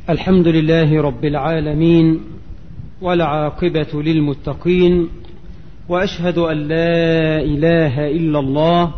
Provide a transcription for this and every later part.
الحمد لله رب العالمين والعاقبة للمتقين وأشهد أن لا إله إلا الله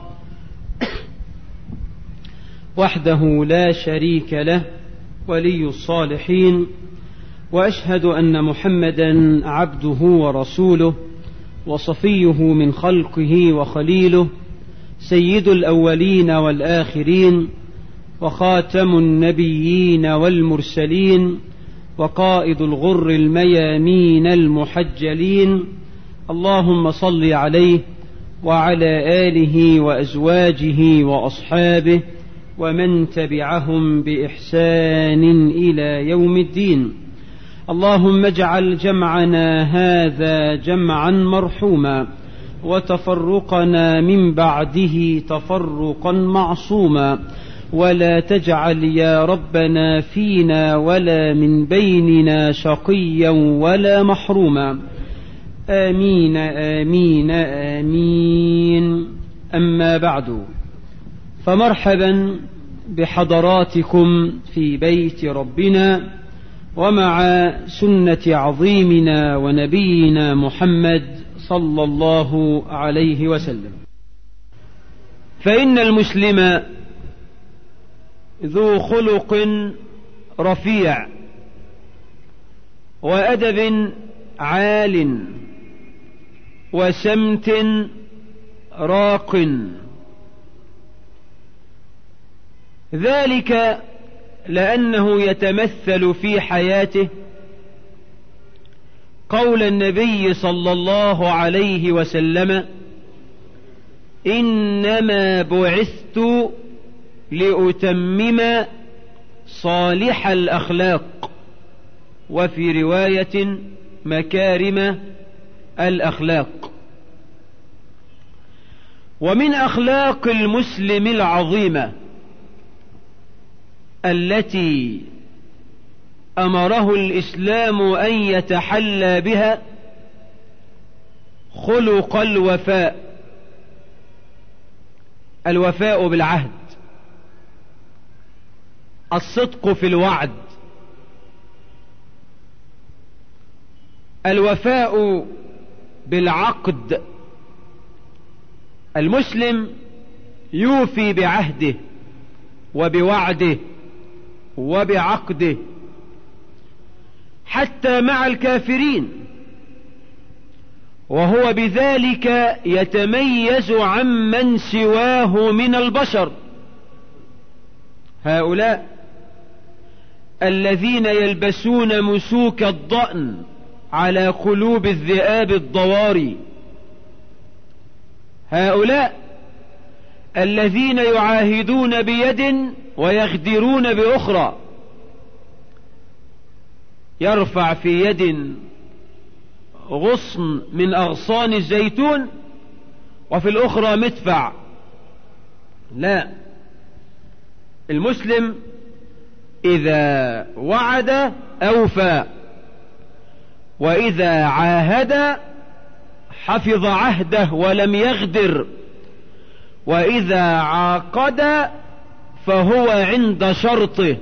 وحده لا شريك له ولي الصالحين وأشهد أن محمدا عبده ورسوله وصفيه من خلقه وخليله سيد الأولين والآخرين وخاتم النبيين والمرسلين وقائد الغر الميامين المحجلين اللهم صل عليه وعلى اله وازواجه واصحابه ومن تبعهم باحسان الى يوم الدين اللهم اجعل جمعنا هذا جمعا مرحوما وتفرقنا من بعده تفرقا معصوما ولا تجعل يا ربنا فينا ولا من بيننا شقيا ولا محروما امين امين امين اما بعد فمرحبا بحضراتكم في بيت ربنا ومع سنه عظيمنا ونبينا محمد صلى الله عليه وسلم فان المسلم ذو خلق رفيع وادب عال وسمت راق ذلك لانه يتمثل في حياته قول النبي صلى الله عليه وسلم انما بعثت لأتمم صالح الأخلاق وفي رواية مكارم الأخلاق ومن أخلاق المسلم العظيمة التي أمره الإسلام أن يتحلى بها خلق الوفاء الوفاء بالعهد الصدق في الوعد الوفاء بالعقد المسلم يوفي بعهده وبوعده وبعقده حتى مع الكافرين وهو بذلك يتميز عمن سواه من البشر هؤلاء الذين يلبسون مسوك الضأن على قلوب الذئاب الضواري هؤلاء الذين يعاهدون بيد ويغدرون بأخرى يرفع في يد غصن من أغصان الزيتون وفي الأخرى مدفع لا المسلم إذا وعد أوفى وإذا عاهد حفظ عهده ولم يغدر وإذا عاقد فهو عند شرطه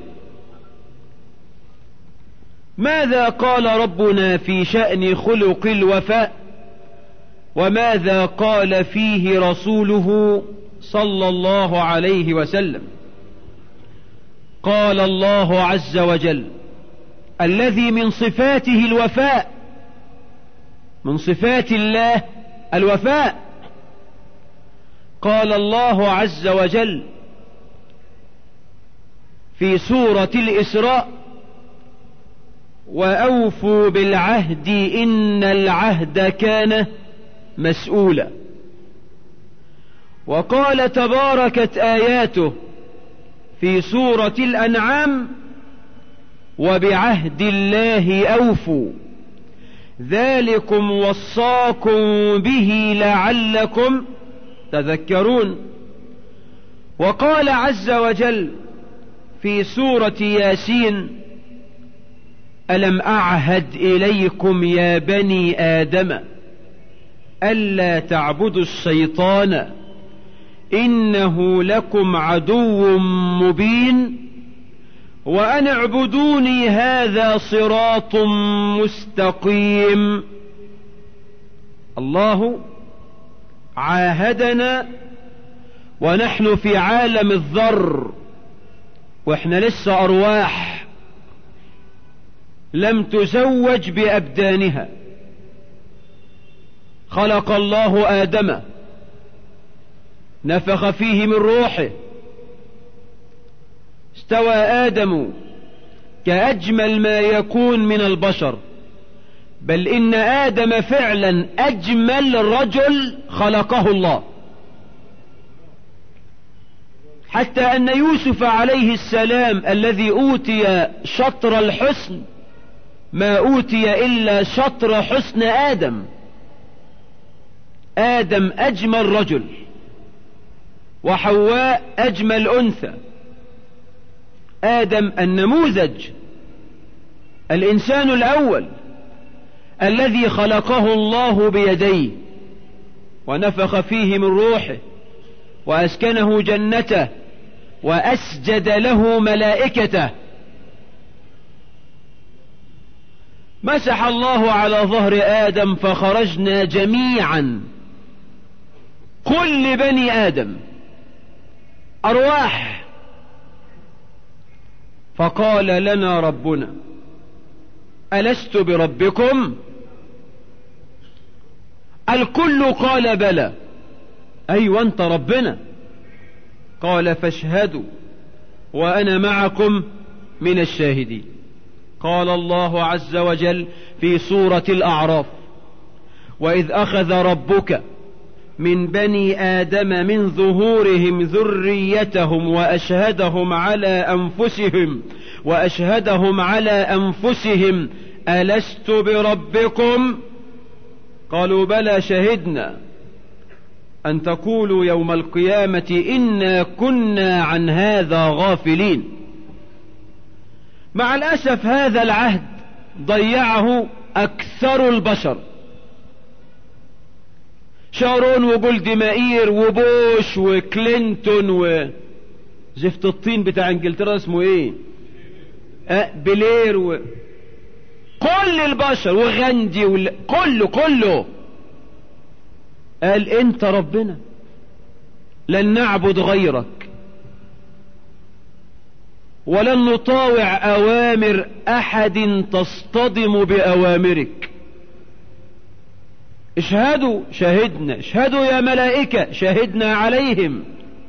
ماذا قال ربنا في شأن خلق الوفاء وماذا قال فيه رسوله صلى الله عليه وسلم قال الله عز وجل الذي من صفاته الوفاء من صفات الله الوفاء قال الله عز وجل في سورة الإسراء وأوفوا بالعهد إن العهد كان مسؤولا وقال تباركت آياته في سورة الأنعام وبعهد الله أوفوا ذلكم وصاكم به لعلكم تذكرون وقال عز وجل في سورة ياسين ألم أعهد إليكم يا بني آدم ألا تعبدوا الشيطان إنه لكم عدو مبين وأن اعبدوني هذا صراط مستقيم الله عاهدنا ونحن في عالم الذر واحنا لسه ارواح لم تزوج بابدانها خلق الله ادم نفخ فيه من روحه استوى ادم كاجمل ما يكون من البشر بل ان ادم فعلا اجمل رجل خلقه الله حتى ان يوسف عليه السلام الذي اوتي شطر الحسن ما اوتي الا شطر حسن ادم ادم اجمل رجل وحواء اجمل انثى ادم النموذج الانسان الاول الذي خلقه الله بيديه ونفخ فيه من روحه واسكنه جنته واسجد له ملائكته مسح الله على ظهر ادم فخرجنا جميعا كل بني ادم ارواح فقال لنا ربنا الست بربكم الكل قال بلى ايوه انت ربنا قال فاشهدوا وانا معكم من الشاهدين قال الله عز وجل في سورة الاعراف واذ اخذ ربك من بني ادم من ظهورهم ذريتهم واشهدهم على انفسهم واشهدهم على انفسهم الست بربكم قالوا بلى شهدنا ان تقولوا يوم القيامه انا كنا عن هذا غافلين مع الاسف هذا العهد ضيعه اكثر البشر شارون وجولد مائير وبوش وكلينتون وزفت الطين بتاع انجلترا اسمه ايه أه بلير و... كل البشر وغاندي وال... كله كله قال انت ربنا لن نعبد غيرك ولن نطاوع اوامر احد تصطدم باوامرك اشهدوا شهدنا اشهدوا يا ملائكة شهدنا عليهم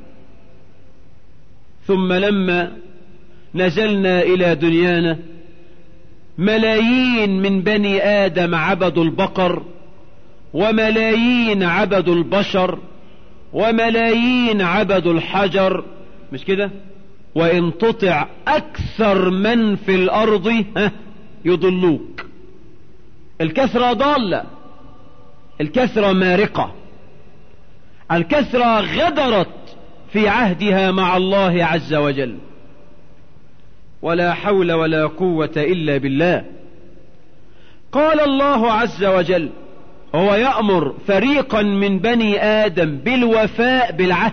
ثم لما نزلنا الى دنيانا ملايين من بني ادم عبدوا البقر وملايين عبدوا البشر وملايين عبدوا الحجر مش كده وان تطع اكثر من في الارض يضلوك الكثرة ضالة الكثرة مارقة الكثرة غدرت في عهدها مع الله عز وجل ولا حول ولا قوة الا بالله قال الله عز وجل هو يأمر فريقا من بني آدم بالوفاء بالعهد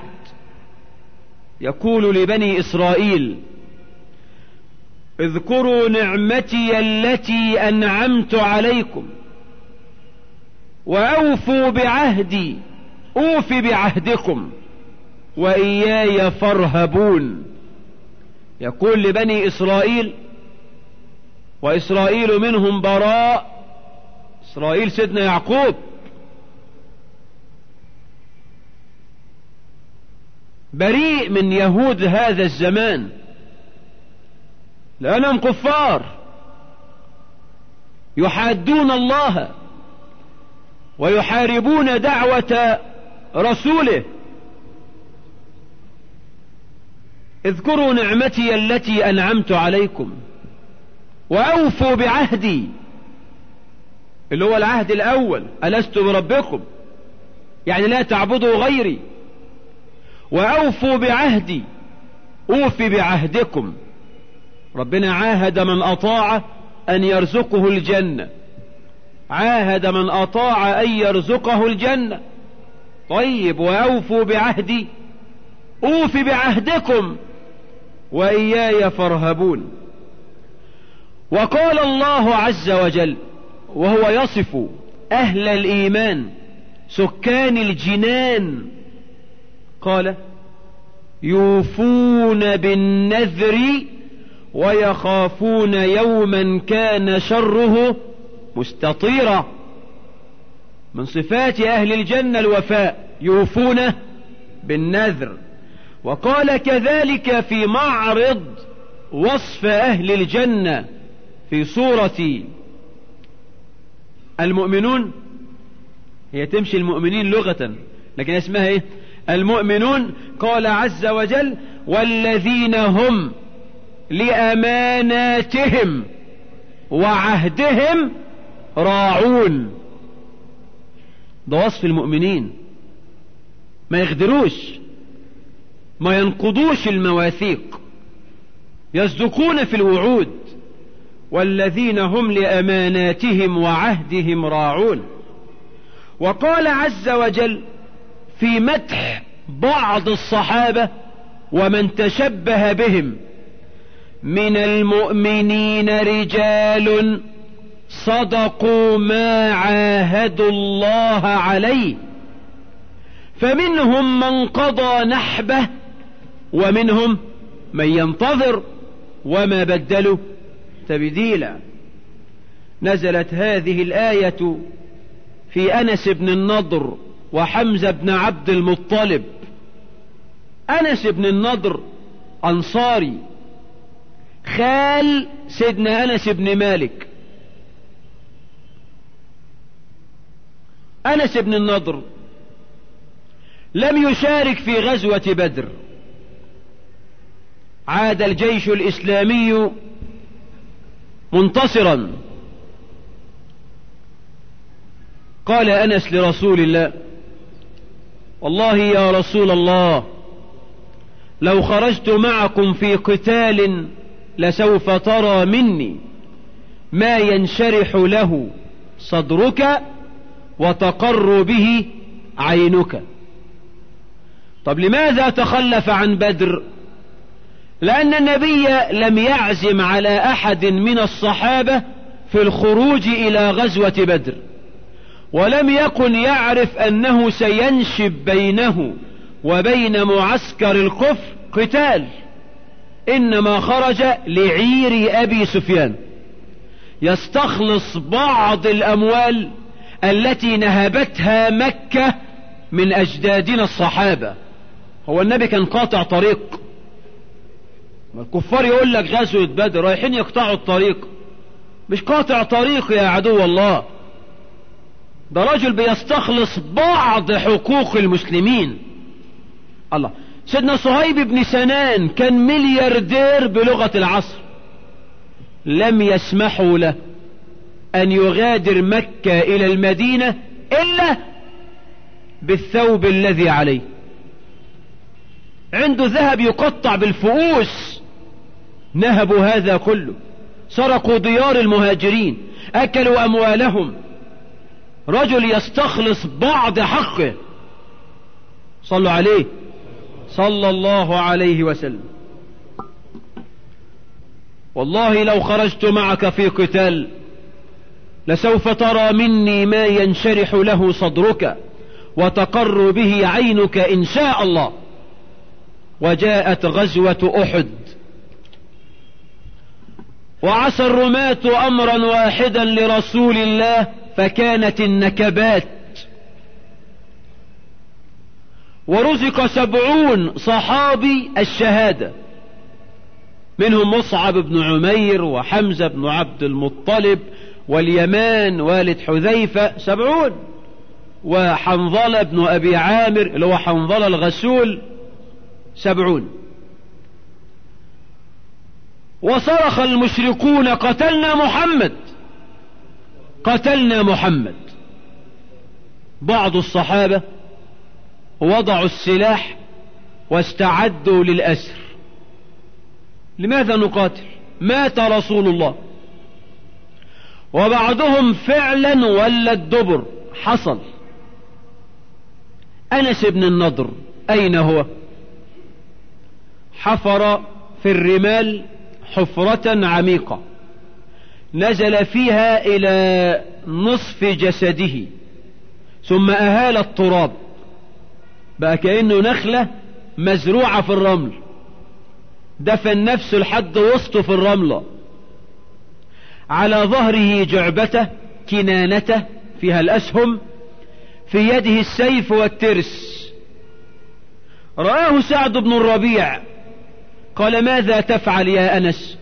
يقول لبني إسرائيل اذكروا نعمتي التي أنعمت عليكم وأوفوا بعهدي أوف بعهدكم وإياي فارهبون يقول لبني إسرائيل وإسرائيل منهم براء إسرائيل سيدنا يعقوب بريء من يهود هذا الزمان لأنهم كفار يحادون الله ويحاربون دعوة رسوله اذكروا نعمتي التي أنعمت عليكم وأوفوا بعهدي اللي هو العهد الأول ألست بربكم يعني لا تعبدوا غيري وأوفوا بعهدي أوف بعهدكم ربنا عاهد من أطاع أن يرزقه الجنة عاهد من أطاع أن يرزقه الجنة طيب وأوفوا بعهدي أوف بعهدكم وإياي فارهبون وقال الله عز وجل وهو يصف أهل الإيمان سكان الجنان قال يوفون بالنذر ويخافون يوما كان شره مستطيرا من صفات أهل الجنة الوفاء يوفون بالنذر وقال كذلك في معرض وصف أهل الجنة في سورة المؤمنون هي تمشي المؤمنين لغة لكن اسمها ايه المؤمنون قال عز وجل والذين هم لأماناتهم وعهدهم راعون ده وصف المؤمنين ما يغدروش ما ينقضوش المواثيق يصدقون في الوعود والذين هم لأماناتهم وعهدهم راعون وقال عز وجل في مدح بعض الصحابة ومن تشبه بهم من المؤمنين رجال صدقوا ما عاهدوا الله عليه فمنهم من قضى نحبه ومنهم من ينتظر وما بدلوا تبديلا نزلت هذه الآية في أنس بن النضر وحمزة بن عبد المطلب أنس بن النضر أنصاري خال سيدنا أنس بن مالك أنس بن النضر لم يشارك في غزوة بدر عاد الجيش الإسلامي منتصرا قال أنس لرسول الله والله يا رسول الله لو خرجت معكم في قتال لسوف ترى مني ما ينشرح له صدرك وتقر به عينك طب لماذا تخلف عن بدر لأن النبي لم يعزم على أحد من الصحابة في الخروج إلى غزوة بدر ولم يكن يعرف أنه سينشب بينه وبين معسكر الكفر قتال إنما خرج لعير أبي سفيان يستخلص بعض الأموال التي نهبتها مكة من أجدادنا الصحابة هو النبي كان قاطع طريق الكفار يقول لك غزوة بدر رايحين يقطعوا الطريق مش قاطع طريق يا عدو الله ده رجل بيستخلص بعض حقوق المسلمين الله سيدنا صهيب بن سنان كان ملياردير بلغة العصر لم يسمحوا له أن يغادر مكة إلى المدينة إلا بالثوب الذي عليه عنده ذهب يقطع بالفؤوس نهبوا هذا كله سرقوا ديار المهاجرين أكلوا أموالهم رجل يستخلص بعض حقه صلوا عليه صلى الله عليه وسلم والله لو خرجت معك في قتال لسوف ترى مني ما ينشرح له صدرك وتقر به عينك إن شاء الله وجاءت غزوة أحد وعسى الرماة أمرا واحدا لرسول الله فكانت النكبات ورزق سبعون صحابي الشهادة منهم مصعب بن عمير وحمزة بن عبد المطلب واليمان والد حذيفة سبعون وحنظلة بن أبي عامر اللي هو حنظلة الغسول سبعون وصرخ المشركون قتلنا محمد قتلنا محمد بعض الصحابة وضعوا السلاح واستعدوا للأسر لماذا نقاتل مات رسول الله وبعضهم فعلا ولا الدبر حصل أنس بن النضر أين هو حفر في الرمال حفرة عميقة نزل فيها إلى نصف جسده ثم أهال التراب بقى كأنه نخلة مزروعة في الرمل دفن نفسه لحد وسطه في الرملة على ظهره جعبته كنانته فيها الأسهم في يده السيف والترس رآه سعد بن الربيع قال ماذا تفعل يا أنس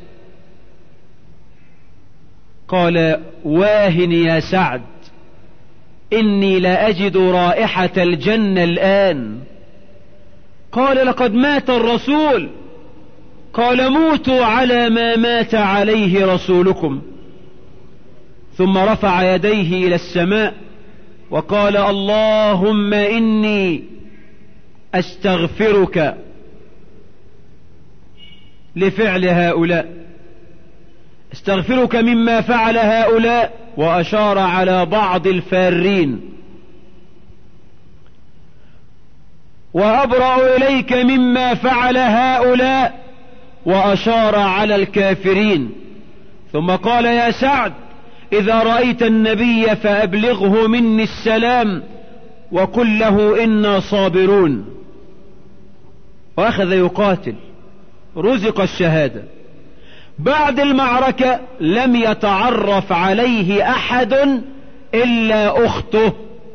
قال واهن يا سعد إني لا أجد رائحة الجنة الآن قال لقد مات الرسول قال موتوا على ما مات عليه رسولكم ثم رفع يديه إلى السماء وقال اللهم إني أستغفرك لفعل هؤلاء استغفرك مما فعل هؤلاء وأشار على بعض الفارين وأبرأ إليك مما فعل هؤلاء وأشار على الكافرين ثم قال يا سعد إذا رأيت النبي فأبلغه مني السلام وقل له إنا صابرون وأخذ يقاتل رزق الشهادة بعد المعركة لم يتعرف عليه أحد إلا أخته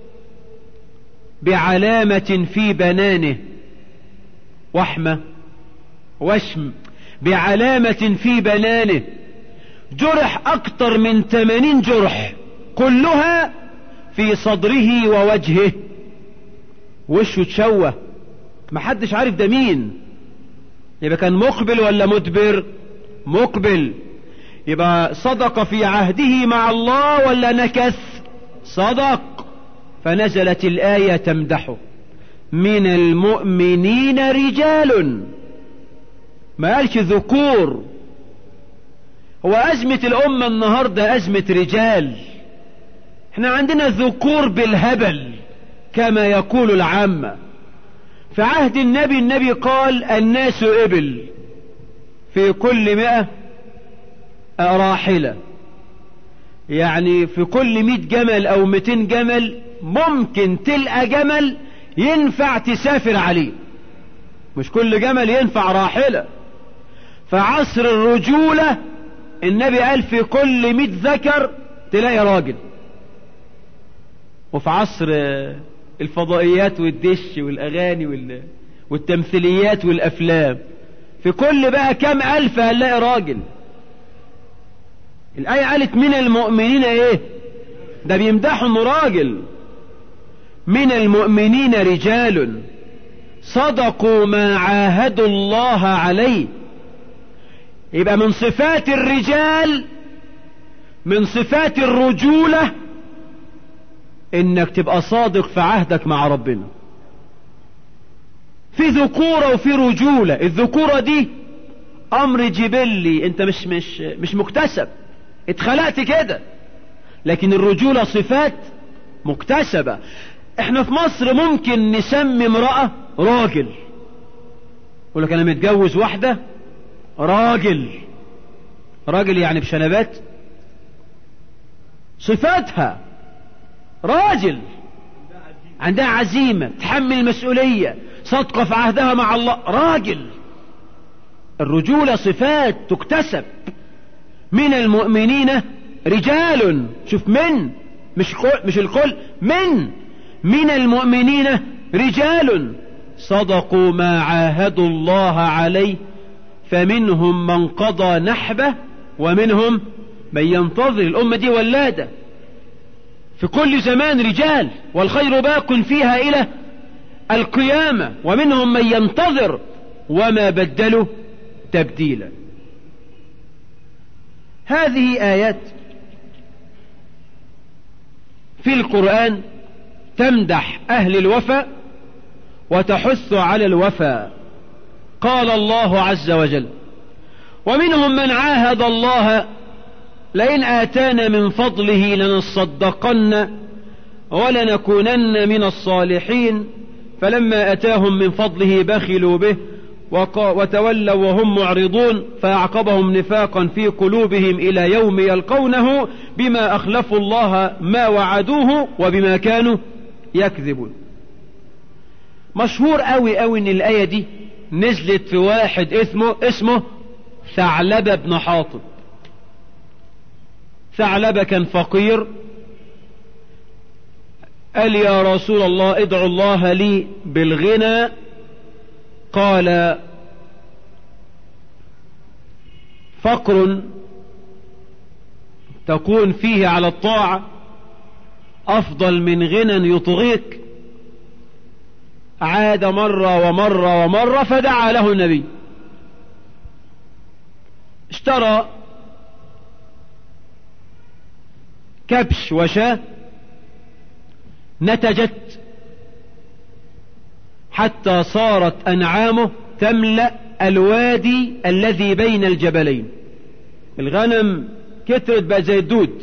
بعلامة في بنانه وحمة وشم بعلامة في بنانه جرح أكثر من 80 جرح كلها في صدره ووجهه وشه تشوه محدش عارف ده مين يبقى كان مقبل ولا مدبر مقبل يبقى صدق في عهده مع الله ولا نكث صدق فنزلت الآية تمدحه من المؤمنين رجال ما قالش ذكور هو أزمة الأمة النهاردة أزمة رجال احنا عندنا ذكور بالهبل كما يقول العامة في عهد النبي النبي قال الناس إبل في كل مئة راحلة يعني في كل مئة جمل أو مئتين جمل ممكن تلقى جمل ينفع تسافر عليه مش كل جمل ينفع راحلة فعصر الرجولة النبي قال في كل مئة ذكر تلاقي راجل وفي عصر الفضائيات والدش والأغاني والتمثيليات والأفلام في كل بقى كام ألف هنلاقي راجل الآية قالت من المؤمنين ايه ده بيمدحوا انه راجل من المؤمنين رجال صدقوا ما عاهدوا الله عليه يبقى من صفات الرجال من صفات الرجولة انك تبقى صادق في عهدك مع ربنا في ذكورة وفي رجولة الذكورة دي امر جبلي انت مش مش مش مكتسب اتخلقت كده لكن الرجولة صفات مكتسبة احنا في مصر ممكن نسمي امرأة راجل يقول لك انا متجوز واحدة راجل راجل يعني بشنبات صفاتها راجل عندها عزيمة تحمل المسؤولية صدقة في عهدها مع الله راجل الرجولة صفات تكتسب من المؤمنين رجال شوف من مش مش الكل من من المؤمنين رجال صدقوا ما عاهدوا الله عليه فمنهم من قضى نحبه ومنهم من ينتظر الأمة دي ولادة في كل زمان رجال والخير باق فيها إلى القيامة ومنهم من ينتظر وما بدلوا تبديلا هذه آيات في القرآن تمدح أهل الوفاء وتحث على الوفاء قال الله عز وجل ومنهم من عاهد الله لئن آتانا من فضله لنصدقن ولنكونن من الصالحين فلما أتاهم من فضله بخلوا به وتولوا وهم معرضون فأعقبهم نفاقا في قلوبهم إلى يوم يلقونه بما أخلفوا الله ما وعدوه وبما كانوا يكذبون مشهور قوي قوي ان الآية دي نزلت في واحد اسمه اسمه ثعلبة بن حاطب ثعلبة كان فقير قال يا رسول الله ادعو الله لي بالغنى قال فقر تكون فيه على الطاعة أفضل من غنى يطغيك عاد مرة ومرة ومرة فدعا له النبي اشترى كبش وشاة نتجت حتى صارت أنعامه تملأ الوادي الذي بين الجبلين الغنم كترت بقى زي الدود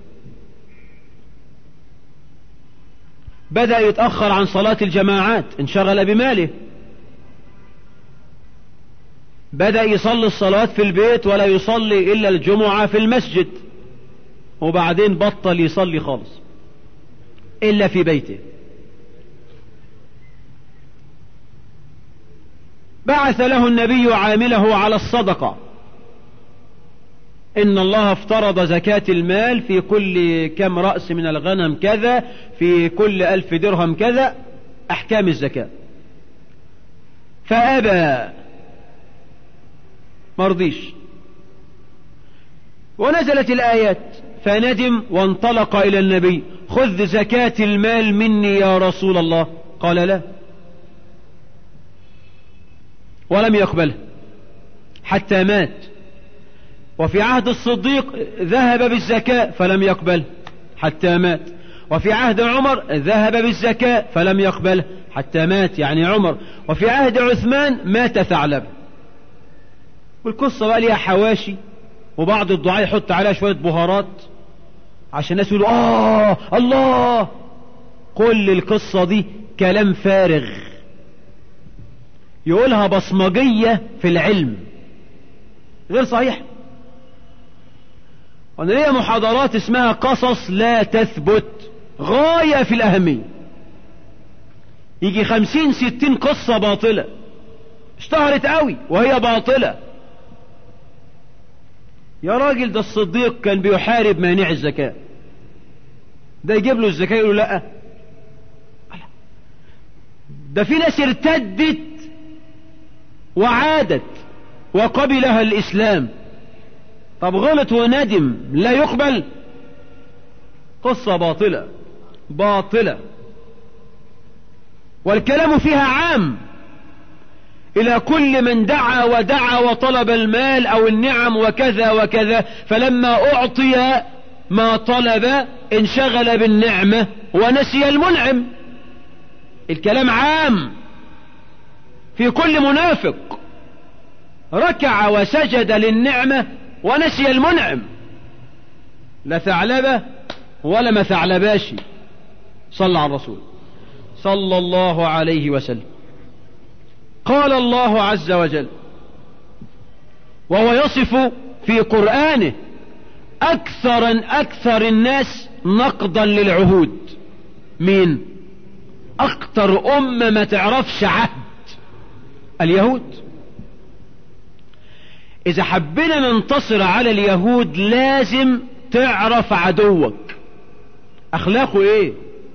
بدأ يتأخر عن صلاة الجماعات انشغل بماله بدأ يصلي الصلاة في البيت ولا يصلي إلا الجمعة في المسجد وبعدين بطل يصلي خالص إلا في بيته بعث له النبي عامله على الصدقة إن الله افترض زكاة المال في كل كم رأس من الغنم كذا في كل ألف درهم كذا أحكام الزكاة فأبى مرضيش ونزلت الآيات فندم وانطلق إلى النبي خذ زكاة المال مني يا رسول الله قال لا ولم يقبله حتى مات وفي عهد الصديق ذهب بالزكاة فلم يقبل حتى مات وفي عهد عمر ذهب بالزكاة فلم يقبل حتى مات يعني عمر وفي عهد عثمان مات ثعلب والقصة بقى ليها حواشي وبعض الدعاء يحط عليها شوية بهارات عشان الناس يقولوا آه الله كل القصة دي كلام فارغ يقولها بصمجية في العلم غير صحيح وانا ليا محاضرات اسمها قصص لا تثبت غاية في الأهمية يجي خمسين ستين قصة باطلة اشتهرت قوي وهي باطلة يا راجل ده الصديق كان بيحارب مانع الزكاة ده يجيب له الزكاة يقول له لا ده في ناس ارتدت وعادت وقبلها الإسلام طب غلط وندم لا يقبل قصة باطلة باطلة والكلام فيها عام إلى كل من دعا ودعا وطلب المال أو النعم وكذا وكذا فلما أعطي ما طلب انشغل بالنعمة ونسي المنعم الكلام عام في كل منافق ركع وسجد للنعمة ونسي المنعم لا ثعلبة ولا ما ثعلباشي صلى على الرسول صلى الله عليه وسلم قال الله عز وجل وهو يصف في قرآنه أكثر أكثر الناس نقضا للعهود مين أكثر أمة ما تعرفش عهد اليهود إذا حبينا ننتصر على اليهود لازم تعرف عدوك أخلاقه إيه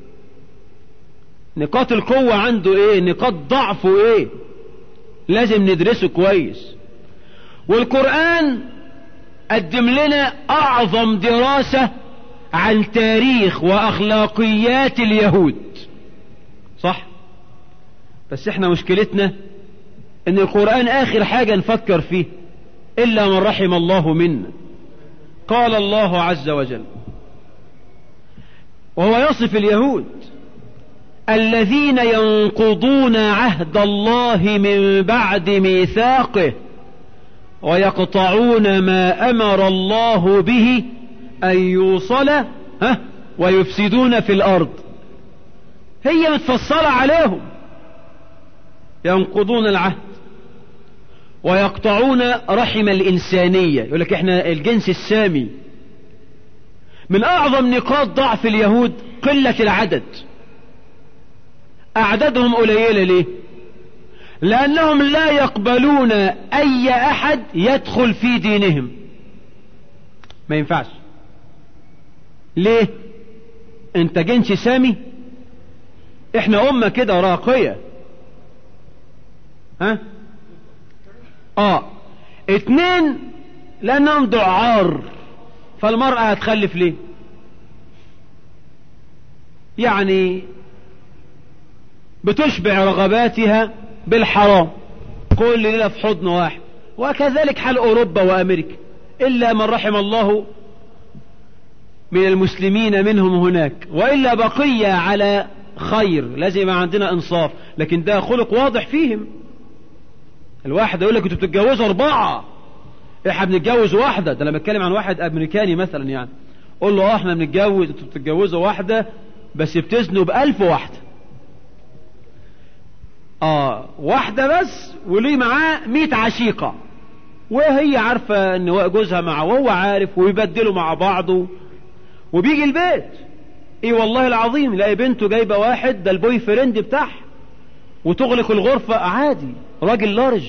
نقاط القوة عنده إيه نقاط ضعفه إيه لازم ندرسه كويس والقرآن قدم لنا أعظم دراسة عن تاريخ وأخلاقيات اليهود صح بس احنا مشكلتنا ان القرآن آخر حاجة نفكر فيه إلا من رحم الله منا قال الله عز وجل وهو يصف اليهود الذين ينقضون عهد الله من بعد ميثاقه ويقطعون ما أمر الله به أن يوصل ها ويفسدون في الأرض هي متفصلة عليهم ينقضون العهد ويقطعون رحم الإنسانية يقول لك احنا الجنس السامي من أعظم نقاط ضعف اليهود قلة العدد أعدادهم قليلة ليه لأنهم لا يقبلون أي أحد يدخل في دينهم ما ينفعش ليه انت جنس سامي احنا امة كده راقية ها اه اتنين لانهم دعار فالمرأة هتخلف ليه يعني بتشبع رغباتها بالحرام كل ليلة في حضن واحد وكذلك حال اوروبا وامريكا الا من رحم الله من المسلمين منهم هناك وإلا بقية على خير لازم يبقى عندنا انصاف لكن ده خلق واضح فيهم الواحد يقول لك انتوا بتتجوزوا اربعة احنا بنتجوز واحدة ده لما اتكلم عن واحد امريكاني مثلا يعني قول له اه احنا بنتجوز انتوا بتتجوزوا واحدة بس بتزنوا بألف واحدة اه واحدة بس وليه معاه مئة عشيقة وهي عارفة ان جوزها معه وهو عارف ويبدلوا مع بعضه وبيجي البيت ايه والله العظيم لاقي بنته جايبه واحد ده البوي فريند بتاعها وتغلق الغرفة عادي راجل لارج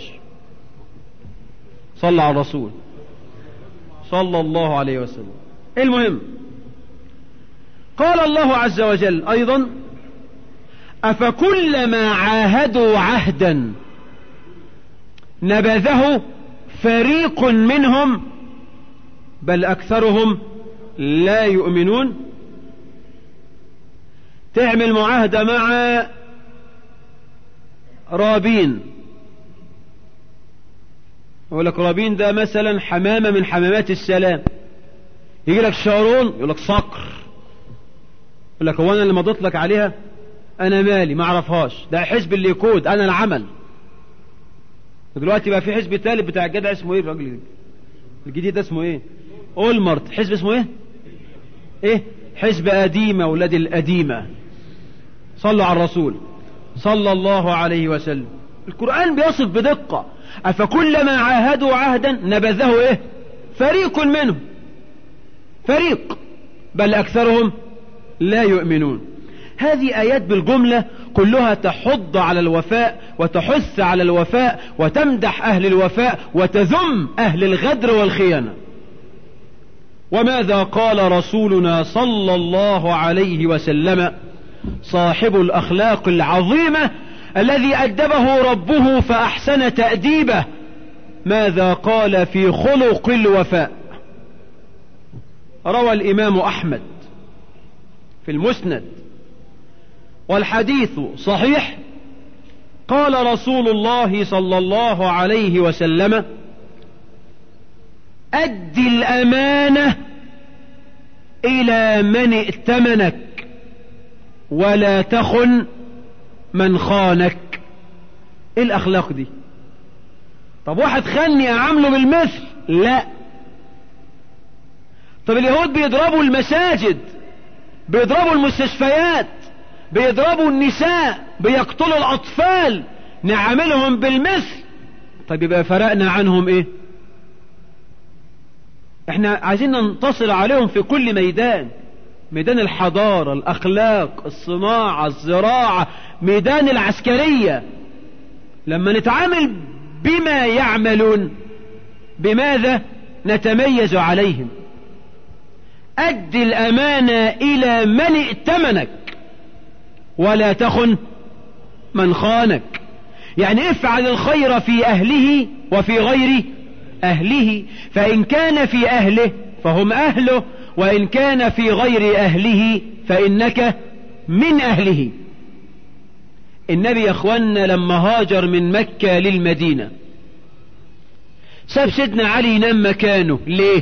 صلى على الرسول صلى الله عليه وسلم المهم قال الله عز وجل ايضا افكلما عاهدوا عهدا نبذه فريق منهم بل اكثرهم لا يؤمنون تعمل معاهدة مع رابين يقول لك رابين ده مثلا حمامة من حمامات السلام يجي لك شارون يقول لك صقر يقول لك هو انا اللي مضيت لك عليها انا مالي ما اعرفهاش ده حزب اللي يكود انا العمل دلوقتي بقى في حزب تالت بتاع الجدع اسمه ايه الراجل الجديد ده اسمه ايه اولمرت حزب اسمه ايه ايه حزب قديمة ولاد القديمة صلوا على الرسول صلى الله عليه وسلم القرآن بيصف بدقة أفكلما عاهدوا عهدا نبذه ايه فريق منهم فريق بل أكثرهم لا يؤمنون هذه آيات بالجملة كلها تحض على الوفاء وتحث على الوفاء وتمدح أهل الوفاء وتذم أهل الغدر والخيانة وماذا قال رسولنا صلى الله عليه وسلم صاحب الأخلاق العظيمة الذي أدبه ربه فأحسن تأديبه ماذا قال في خلق الوفاء روى الإمام أحمد في المسند والحديث صحيح قال رسول الله صلى الله عليه وسلم أد الأمانة إلى من ائتمنك ولا تخن من خانك ايه الاخلاق دي طب واحد خاني اعامله بالمثل لا طب اليهود بيضربوا المساجد بيضربوا المستشفيات بيضربوا النساء بيقتلوا الاطفال نعاملهم بالمثل طب يبقى فرقنا عنهم ايه احنا عايزين ننتصر عليهم في كل ميدان ميدان الحضارة الأخلاق الصناعة الزراعة ميدان العسكرية لما نتعامل بما يعملون بماذا نتميز عليهم أد الأمانة إلى من ائتمنك ولا تخن من خانك يعني افعل الخير في أهله وفي غير أهله فإن كان في أهله فهم أهله وإن كان في غير أهله فإنك من أهله النبي يا أخوانا لما هاجر من مكة للمدينة ساب سيدنا علي ينام مكانه ليه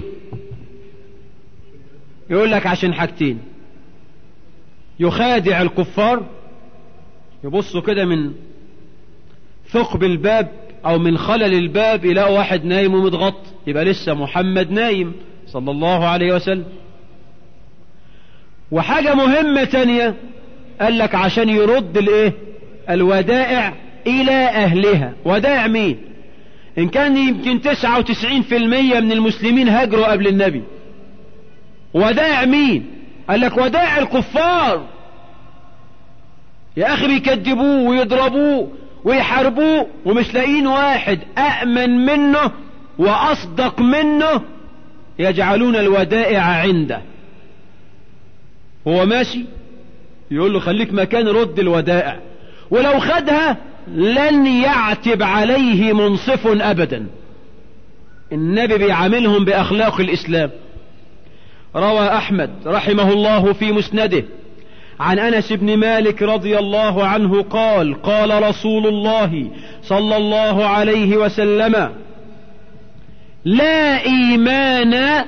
يقول لك عشان حاجتين يخادع الكفار يبصوا كده من ثقب الباب او من خلل الباب يلاقوا واحد نايم ومتغطى يبقى لسه محمد نايم صلى الله عليه وسلم وحاجة مهمة تانية قال لك عشان يرد الايه الودائع الى اهلها ودائع مين إن كان يمكن تسعة وتسعين في المية من المسلمين هاجروا قبل النبي ودائع مين قال لك ودائع الكفار يا أخي بيكذبوه ويضربوه ويحاربوه ومش لاقيين واحد أأمن منه وأصدق منه يجعلون الودائع عنده هو ماشي يقول له خليك مكان رد الودائع ولو خدها لن يعتب عليه منصف أبدا النبي بيعاملهم بأخلاق الإسلام روى أحمد رحمه الله في مسنده عن أنس بن مالك رضي الله عنه قال قال رسول الله صلى الله عليه وسلم لا إيمان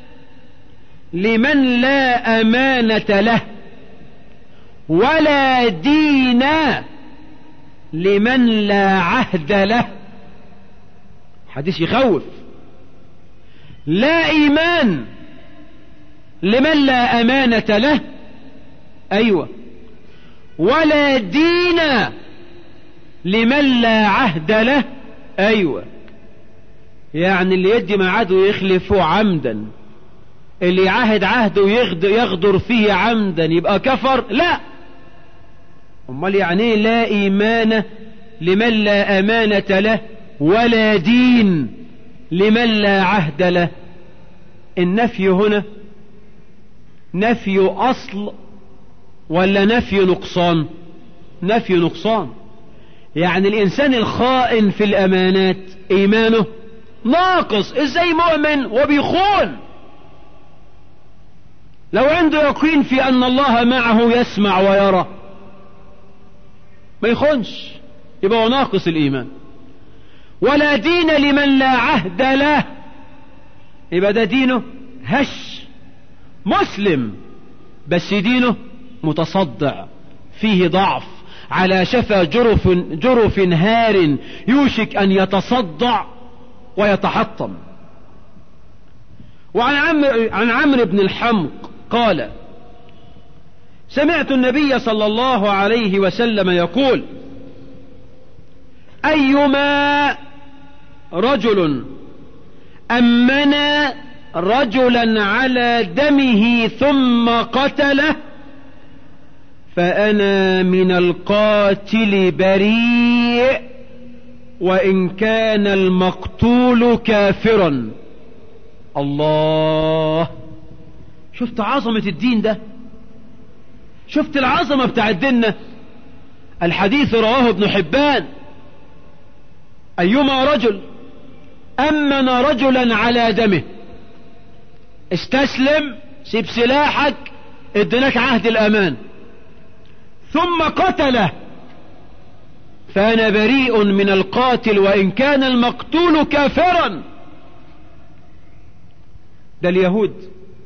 لمن لا أمانة له ولا دين لمن لا عهد له حديث يخوف لا إيمان لمن لا أمانة له أيوة ولا دين لمن لا عهد له أيوة يعني اللي يدي ميعاده يخلفه عمدا اللي يعهد عهده يغدر فيه عمدا يبقى كفر لا امال يعني ايه لا ايمان لمن لا امانة له ولا دين لمن لا عهد له النفي هنا نفي اصل ولا نفي نقصان نفي نقصان يعني الانسان الخائن في الامانات ايمانه ناقص ازاي مؤمن وبيخون لو عنده يقين في ان الله معه يسمع ويرى ما يخونش يبقى هو ناقص الايمان ولا دين لمن لا عهد له يبقى ده دينه هش مسلم بس دينه متصدع فيه ضعف على شفا جرف, جرف هار يوشك أن يتصدع ويتحطم وعن عمرو عن عمرو بن الحمق قال سمعت النبي صلى الله عليه وسلم يقول أيما رجل أمن رجلا على دمه ثم قتله فأنا من القاتل بريء وإن كان المقتول كافرا الله شفت عظمة الدين ده شفت العظمة بتاع الدين الحديث رواه ابن حبان أيما رجل أمن رجلا على دمه استسلم سيب سلاحك ادناك عهد الأمان ثم قتله فأنا بريء من القاتل وإن كان المقتول كافرا ده اليهود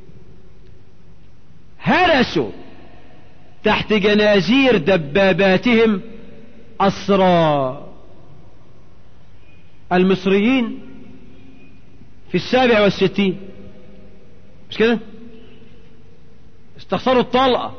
هرسوا تحت جنازير دباباتهم أسرى المصريين في السابع والستين مش كده استخسروا الطلقة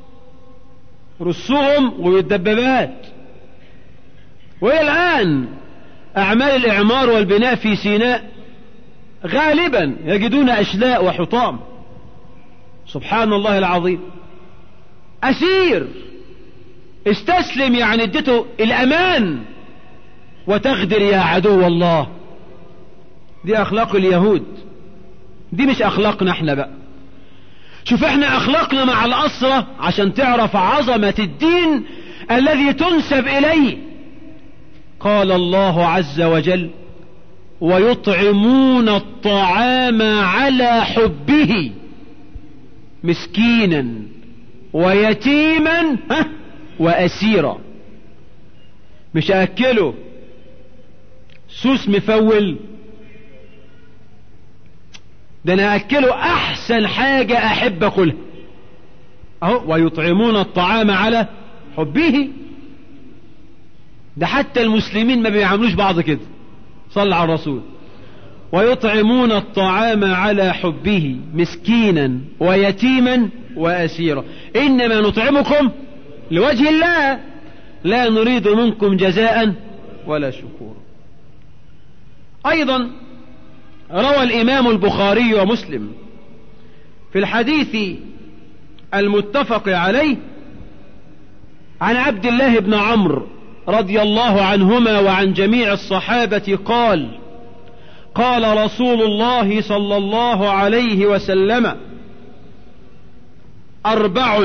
رسوهم والدبابات وإلى الآن أعمال الإعمار والبناء في سيناء غالبا يجدون أشلاء وحطام سبحان الله العظيم أسير استسلم يعني اديته الأمان وتغدر يا عدو الله دي أخلاق اليهود دي مش أخلاقنا احنا بقى شوف احنا أخلاقنا مع الأسرة عشان تعرف عظمة الدين الذي تنسب إليه قال الله عز وجل ويطعمون الطعام على حبه مسكينا ويتيما وأسيرا مش أكله سوس مفول ده أنا أكله أحسن حاجة أحب أكلها أهو ويطعمون الطعام على حبه ده حتى المسلمين ما بيعملوش بعض كده صلى على الرسول ويطعمون الطعام على حبه مسكينا ويتيما وأسيرا إنما نطعمكم لوجه الله لا نريد منكم جزاء ولا شكورا أيضا روى الإمام البخاري ومسلم في الحديث المتفق عليه عن عبد الله بن عمرو رضي الله عنهما وعن جميع الصحابة قال قال رسول الله صلى الله عليه وسلم أربع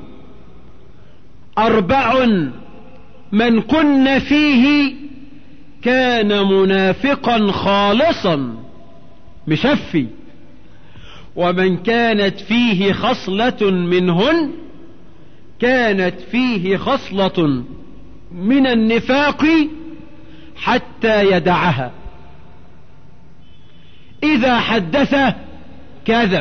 أربع من كن فيه كان منافقا خالصا مشفي ومن كانت فيه خصلة منهن كانت فيه خصلة من النفاق حتى يدعها إذا حدث كذب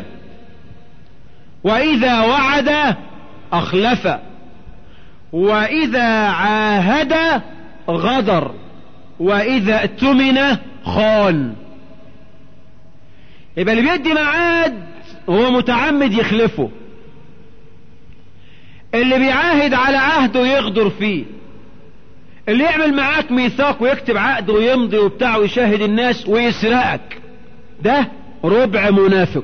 وإذا وعد أخلف وإذا عاهد غدر وإذا اؤتمن خان يبقى اللي بيدي معاد هو متعمد يخلفه اللي بيعاهد على عهده يغدر فيه اللي يعمل معاك ميثاق ويكتب عقد ويمضي وبتاع ويشاهد الناس ويسرقك ده ربع منافق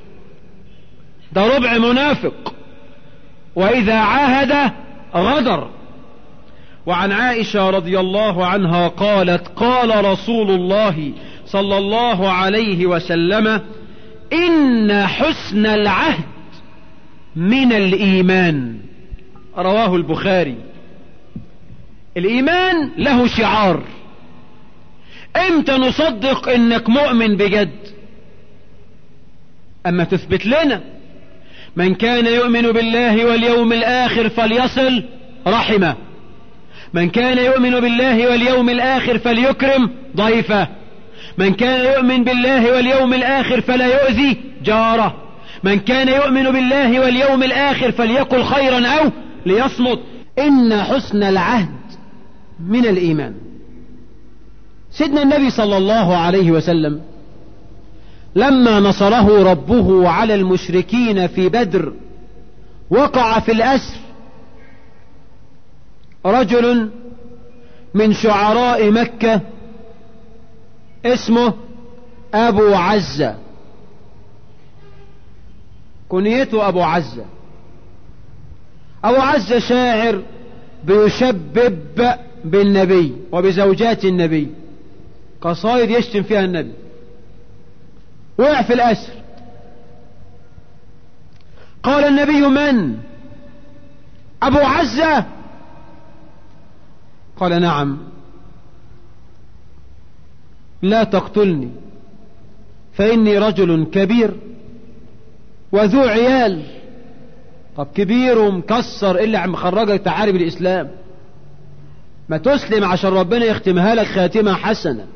ده ربع منافق واذا عاهد غدر وعن عائشة رضي الله عنها قالت قال رسول الله صلى الله عليه وسلم إن حسن العهد من الإيمان رواه البخاري الإيمان له شعار امتى نصدق انك مؤمن بجد اما تثبت لنا من كان يؤمن بالله واليوم الاخر فليصل رحمه من كان يؤمن بالله واليوم الاخر فليكرم ضيفه من كان يؤمن بالله واليوم الاخر فلا يؤذي جاره من كان يؤمن بالله واليوم الاخر فليقل خيرا او ليصمت ان حسن العهد من الايمان سيدنا النبي صلى الله عليه وسلم لما نصره ربه على المشركين في بدر وقع في الأسر رجل من شعراء مكة اسمه أبو عزة كنيته أبو عزة أبو عزة شاعر بيشبب بالنبي وبزوجات النبي قصائد يشتم فيها النبي وقع في الأسر قال النبي من أبو عزة قال نعم لا تقتلني فإني رجل كبير وذو عيال طب كبير ومكسر إلا عم خرجك تعارب الإسلام ما تسلم عشان ربنا يختمها لك خاتمة حسنة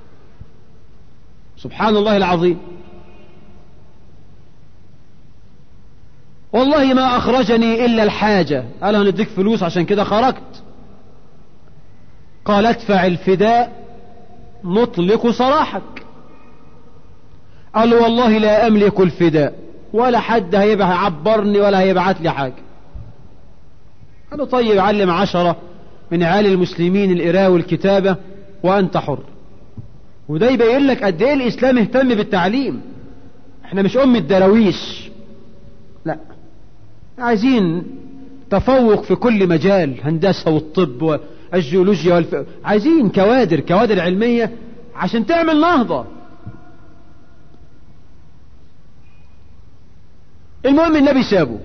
سبحان الله العظيم والله ما أخرجني إلا الحاجة قال هنديك فلوس عشان كده خرجت قال ادفع الفداء نطلق سراحك قال والله لا أملك الفداء ولا حد هيبقى هيعبرني ولا هيبعت لي حاجة قالوا طيب علم عشرة من عيال المسلمين القراءة والكتابة وأنت حر وده يبين لك قد ايه الاسلام اهتم بالتعليم احنا مش ام الدراويش لا عايزين تفوق في كل مجال هندسة والطب والجيولوجيا والف... عايزين كوادر كوادر علمية عشان تعمل نهضة المهم النبي سابه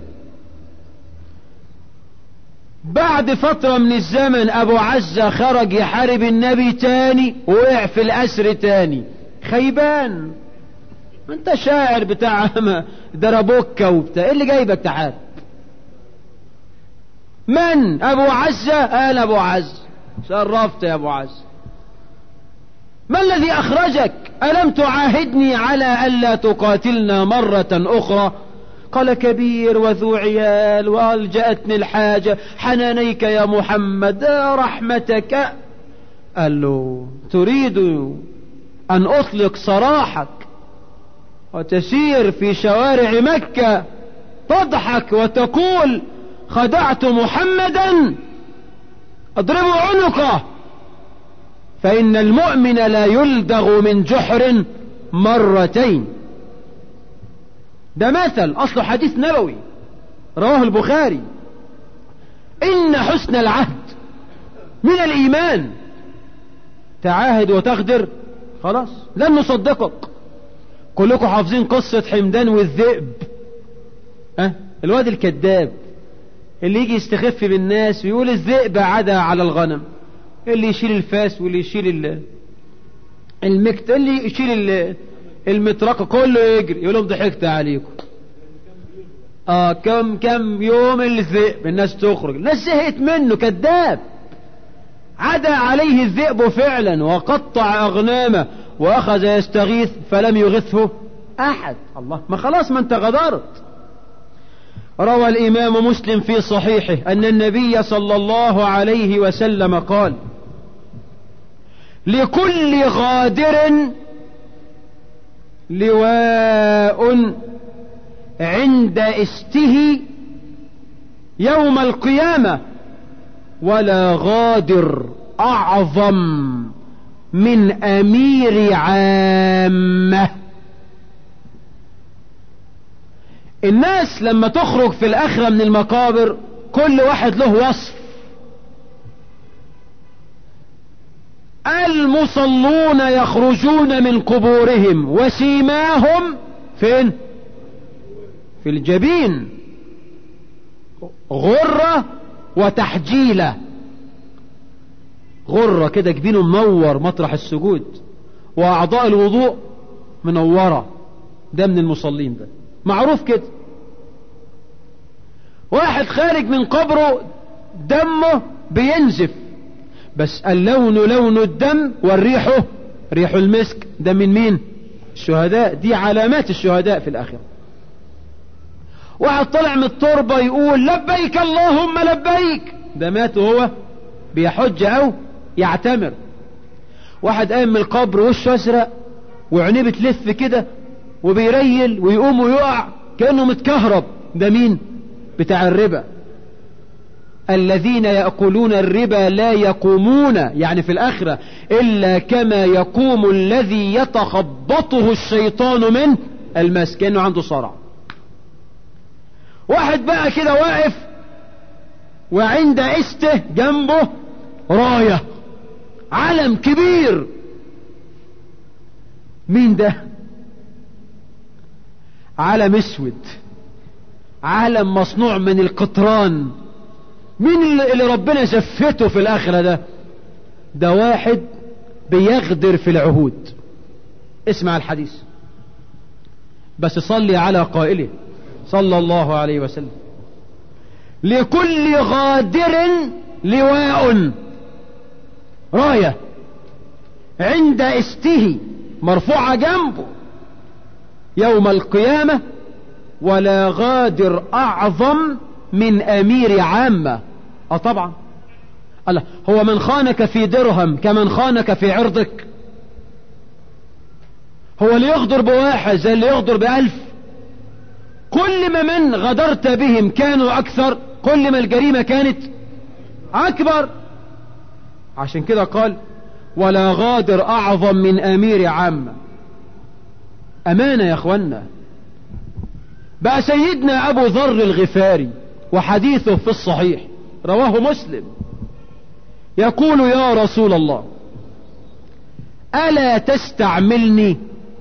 بعد فترة من الزمن ابو عزة خرج يحارب النبي تاني وقع في الاسر تاني خيبان انت شاعر بتاع دربوكة وبتاع ايه اللي جايبك تحارب من ابو عزة قال ابو عز شرفت يا ابو عز ما الذي اخرجك الم تعاهدني على الا تقاتلنا مرة اخرى قال كبير وذو عيال والجأتني الحاجة حنانيك يا محمد رحمتك قال له تريد ان اطلق سراحك وتسير في شوارع مكة تضحك وتقول خدعت محمدا اضربوا عنقه فإن المؤمن لا يلدغ من جحر مرتين ده مثل أصله حديث نبوي رواه البخاري إن حسن العهد من الإيمان تعاهد وتغدر خلاص لن نصدقك كلكم حافظين قصة حمدان والذئب أه؟ الواد الكذاب اللي يجي يستخف بالناس ويقول الذئب عدا على الغنم اللي يشيل الفاس واللي يشيل المكت اللي يشيل المطرقة كله يجري يقول لهم ضحكت عليكم اه كم كم يوم الذئب الناس تخرج الناس زهقت منه كذاب عدا عليه الذئب فعلا وقطع اغنامه واخذ يستغيث فلم يغثه احد الله ما خلاص ما انت غدرت روى الامام مسلم في صحيحه ان النبي صلى الله عليه وسلم قال لكل غادر لواء عند استه يوم القيامة ولا غادر أعظم من أمير عامة الناس لما تخرج في الآخرة من المقابر كل واحد له وصف المصلون يخرجون من قبورهم وسيماهم فين في الجبين غرة وتحجيلة غرة كده جبينه منور مطرح السجود وأعضاء الوضوء منورة ده من المصلين ده معروف كده واحد خارج من قبره دمه بينزف بس اللون لون الدم والريح ريح المسك ده من مين الشهداء دي علامات الشهداء في الآخرة واحد طلع من التربة يقول لبيك اللهم لبيك ده مات وهو بيحج او يعتمر واحد قام من القبر وشه ازرق وعينيه بتلف كده وبيريل ويقوم ويقع كأنه متكهرب ده مين بتاع الربا الذين يأكلون الربا لا يقومون يعني في الآخرة إلا كما يقوم الذي يتخبطه الشيطان من المس كأنه عنده صرع واحد بقى كده واقف وعند استه جنبه راية علم كبير مين ده علم اسود علم مصنوع من القطران مين اللي ربنا زفته في الاخرة ده ده واحد بيغدر في العهود اسمع الحديث بس صلي على قائله صلى الله عليه وسلم لكل غادر لواء راية عند استه مرفوعة جنبه يوم القيامة ولا غادر أعظم من أمير عامة أه طبعا الله هو من خانك في درهم كمن خانك في عرضك هو اللي يغدر بواحد زي اللي يغدر بألف كل ما من غدرت بهم كانوا أكثر كل ما الجريمة كانت أكبر عشان كده قال ولا غادر أعظم من أمير عامة أمانة يا أخوانا بقى سيدنا أبو ذر الغفاري وحديثه في الصحيح رواه مسلم يقول يا رسول الله ألا تستعملني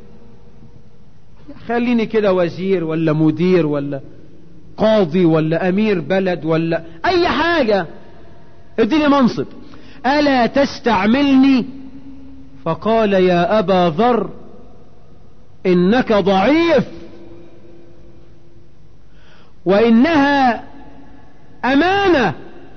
خليني كده وزير ولا مدير ولا قاضي ولا أمير بلد ولا أي حاجة اديني منصب ألا تستعملني فقال يا أبا ذر إنك ضعيف وإنها أمانة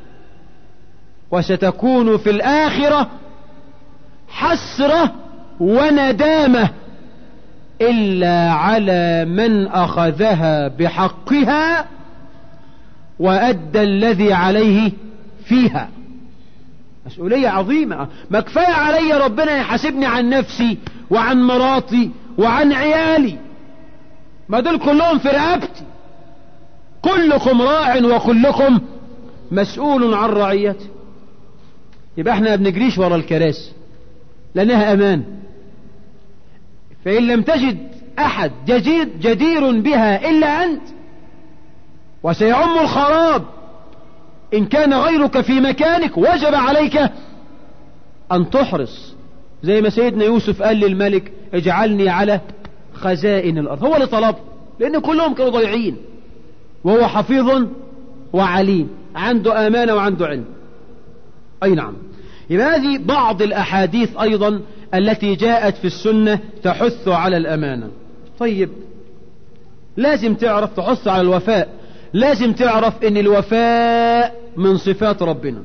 وستكون في الآخرة حسرة وندامة إلا على من أخذها بحقها وأدى الذي عليه فيها مسؤولية عظيمة ما كفاية علي ربنا يحاسبني عن نفسي وعن مراتي وعن عيالي ما دول كلهم في رقبتي كلكم راع وكلكم مسؤول عن رعيته يبقى احنا ما بنجريش ورا الكراسي لأنها أمان فإن لم تجد أحد جديد جدير بها إلا أنت وسيعم الخراب إن كان غيرك في مكانك وجب عليك أن تحرص زي ما سيدنا يوسف قال للملك اجعلني على خزائن الأرض هو اللي طلب لأن كلهم كانوا ضيعين وهو حفيظ وعليم عنده أمانة وعنده علم أي نعم يبقى هذه بعض الأحاديث أيضا التي جاءت في السنة تحث على الأمانة طيب لازم تعرف تحث على الوفاء لازم تعرف ان الوفاء من صفات ربنا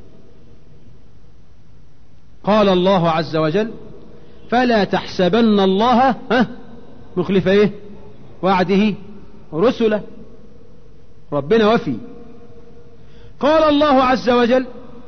قال الله عز وجل فلا تحسبن الله ها مخلف ايه وعده رسله ربنا وفي قال الله عز وجل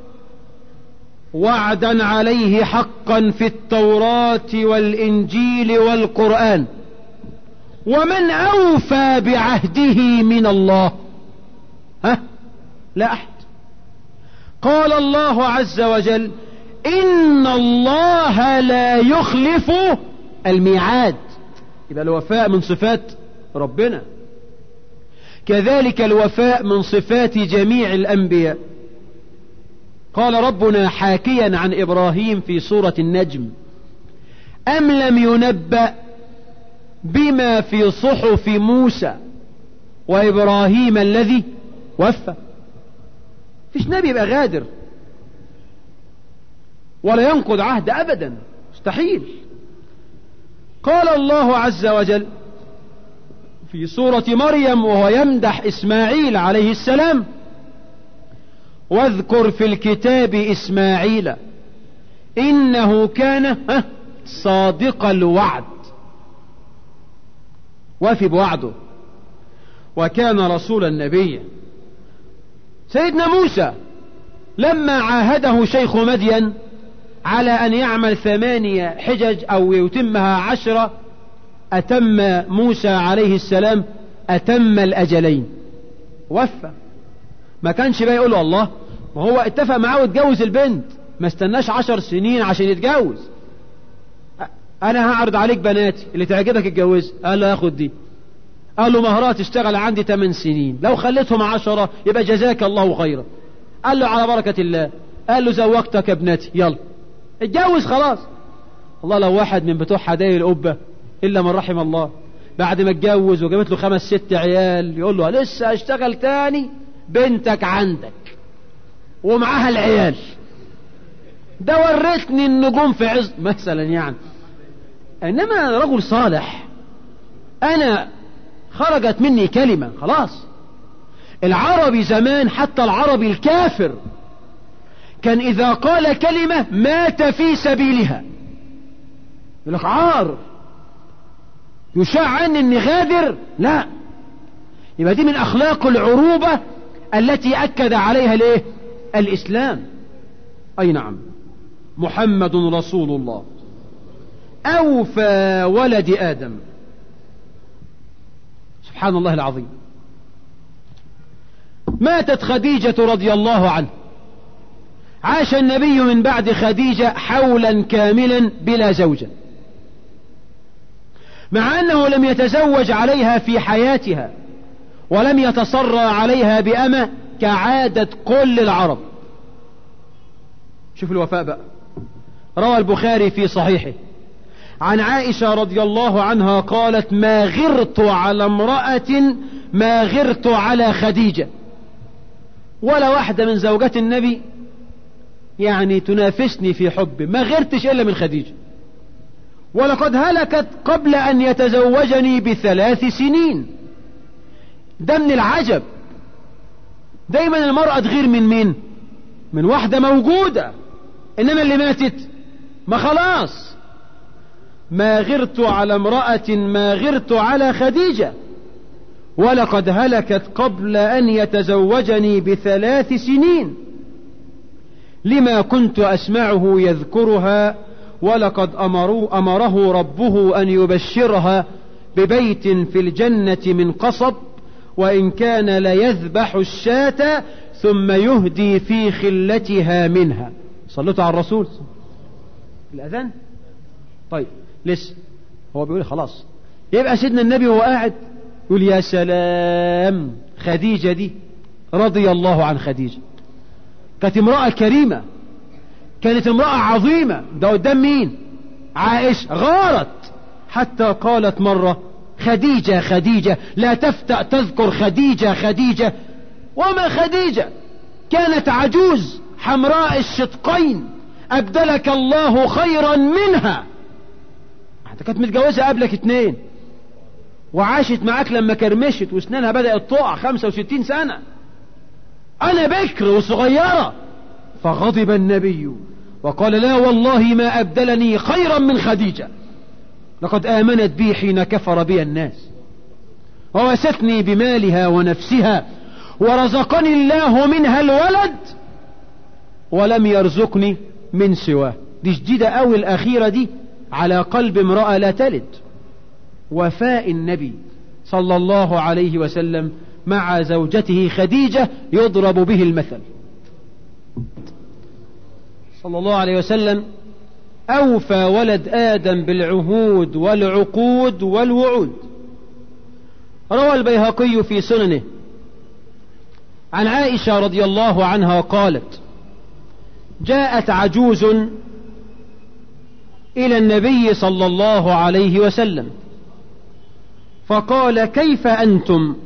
وعدا عليه حقا في التوراة والإنجيل والقرآن ومن أوفى بعهده من الله ها لا أحد قال الله عز وجل إن الله لا يخلف الميعاد يبقى الوفاء من صفات ربنا كذلك الوفاء من صفات جميع الأنبياء قال ربنا حاكيا عن إبراهيم في سورة النجم أم لم ينبأ بما في صحف موسى وإبراهيم الذي وفى فيش نبي يبقى غادر ولا ينقض عهد أبدا مستحيل قال الله عز وجل في سورة مريم وهو يمدح إسماعيل عليه السلام واذكر في الكتاب إسماعيل إنه كان صادق الوعد وفي بوعده وكان رسول النبي سيدنا موسى لما عاهده شيخ مدين على أن يعمل ثمانية حجج أو يتمها عشرة أتم موسى عليه السلام أتم الأجلين وفى ما كانش بقى يقول له الله ما هو اتفق معاه واتجوز البنت ما استناش عشر سنين عشان يتجوز انا هعرض عليك بناتي اللي تعجبك اتجوز قال له ياخد دي قال له مهرات تشتغل عندي 8 سنين لو خليتهم عشرة يبقى جزاك الله خيرا قال له على بركة الله قال له زوجتك ابنتي يلا اتجوز خلاص الله لو واحد من بتوع حدايا القبة إلا من رحم الله بعد ما اتجوز وجابت له خمس ست عيال يقول له لسه اشتغل تاني بنتك عندك ومعاها العيال ده ورثني النجوم في عز مثلا يعني انما رجل صالح انا خرجت مني كلمة خلاص العربي زمان حتى العربي الكافر كان اذا قال كلمة مات في سبيلها يقول لك عار يشاع عني اني غادر لا يبقى دي من اخلاق العروبة التي اكد عليها الايه الاسلام اي نعم محمد رسول الله اوفى ولد ادم سبحان الله العظيم ماتت خديجة رضي الله عنه عاش النبي من بعد خديجة حولا كاملا بلا زوجة مع أنه لم يتزوج عليها في حياتها ولم يتصرى عليها بأمة كعادة كل العرب شوف الوفاء بقى روى البخاري في صحيحه عن عائشة رضي الله عنها قالت ما غرت على امرأة ما غرت على خديجة ولا واحدة من زوجات النبي يعني تنافسني في حبي ما غرتش إلا من خديجة ولقد هلكت قبل أن يتزوجني بثلاث سنين ده من العجب دايما المرأة تغير من مين من واحدة موجودة إنما اللي ماتت ما خلاص ما غرت على امرأة ما غرت على خديجة ولقد هلكت قبل أن يتزوجني بثلاث سنين لما كنت أسمعه يذكرها ولقد أمروا أمره ربه أن يبشرها ببيت في الجنة من قصب وإن كان ليذبح الشاة ثم يهدي في خلتها منها صلت على الرسول الأذان طيب لسه هو بيقول خلاص يبقى سيدنا النبي وهو قاعد يقول يا سلام خديجة دي رضي الله عن خديجة كانت امرأة كريمة كانت امرأة عظيمة ده قدام مين عائشة غارت حتى قالت مرة خديجة خديجة لا تفتأ تذكر خديجة خديجة وما خديجة كانت عجوز حمراء الشدقين أبدلك الله خيرا منها حتى كانت متجوزة قبلك اتنين وعاشت معاك لما كرمشت واسنانها بدأت تقع خمسة وستين سنة أنا بكر وصغيرة فغضب النبي وقال لا والله ما أبدلني خيرا من خديجة لقد آمنت بي حين كفر بي الناس ووستني بمالها ونفسها ورزقني الله منها الولد ولم يرزقني من سواه دي شديدة أوي الأخيرة دي على قلب امرأة لا تلد وفاء النبي صلى الله عليه وسلم مع زوجته خديجة يضرب به المثل صلى الله عليه وسلم أوفى ولد آدم بالعهود والعقود والوعود روى البيهقي في سننه عن عائشة رضي الله عنها قالت جاءت عجوز إلى النبي صلى الله عليه وسلم فقال كيف أنتم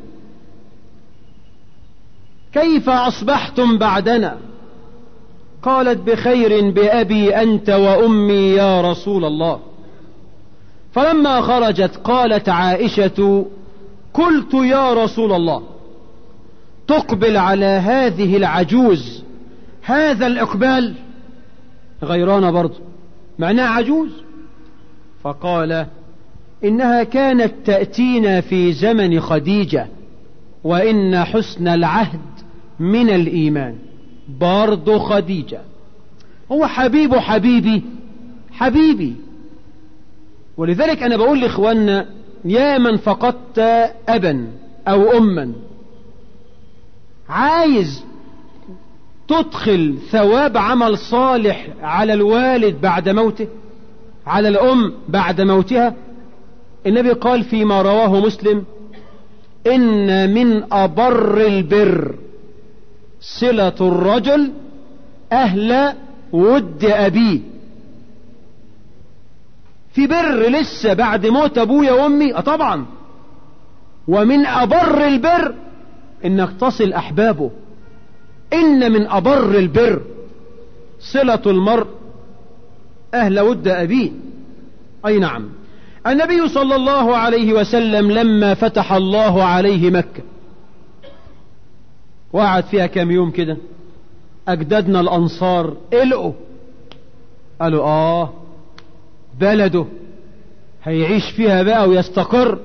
كيف أصبحتم بعدنا قالت بخير بأبي أنت وأمي يا رسول الله فلما خرجت قالت عائشة قلت يا رسول الله تقبل على هذه العجوز هذا الإقبال غيران برضه معناها عجوز فقال إنها كانت تأتينا في زمن خديجة وإن حسن العهد من الإيمان برضه خديجة هو حبيب حبيبي حبيبي ولذلك أنا بقول لإخواننا يا من فقدت أبا أو أما عايز تدخل ثواب عمل صالح على الوالد بعد موته على الأم بعد موتها النبي قال فيما رواه مسلم إن من أبر البر صلة الرجل أهل ود أبيه في بر لسه بعد موت أبويا وأمي أه طبعا ومن أبر البر إنك تصل أحبابه إن من أبر البر صلة المرء أهل ود أبيه أي نعم النبي صلى الله عليه وسلم لما فتح الله عليه مكة وقعد فيها كام يوم كده أجدادنا الأنصار قلقوا قالوا آه بلده هيعيش فيها بقى ويستقر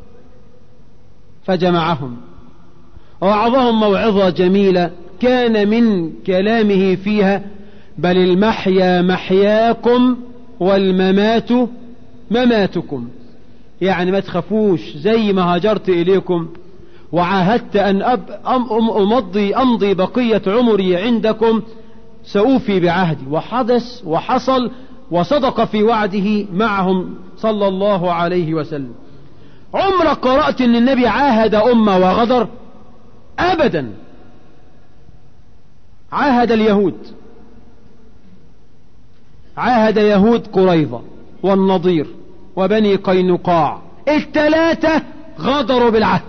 فجمعهم ووعظهم موعظة جميلة كان من كلامه فيها بل المحيا محياكم والممات مماتكم يعني ما تخافوش زي ما هاجرت إليكم وعاهدت أن أب أم أمضي أمضي بقية عمري عندكم سأوفي بعهدي وحدث وحصل وصدق في وعده معهم صلى الله عليه وسلم عمرك قرأت أن النبي عاهد أمة وغدر أبدا عاهد اليهود عاهد يهود قريظة والنضير وبني قينقاع الثلاثة غدروا بالعهد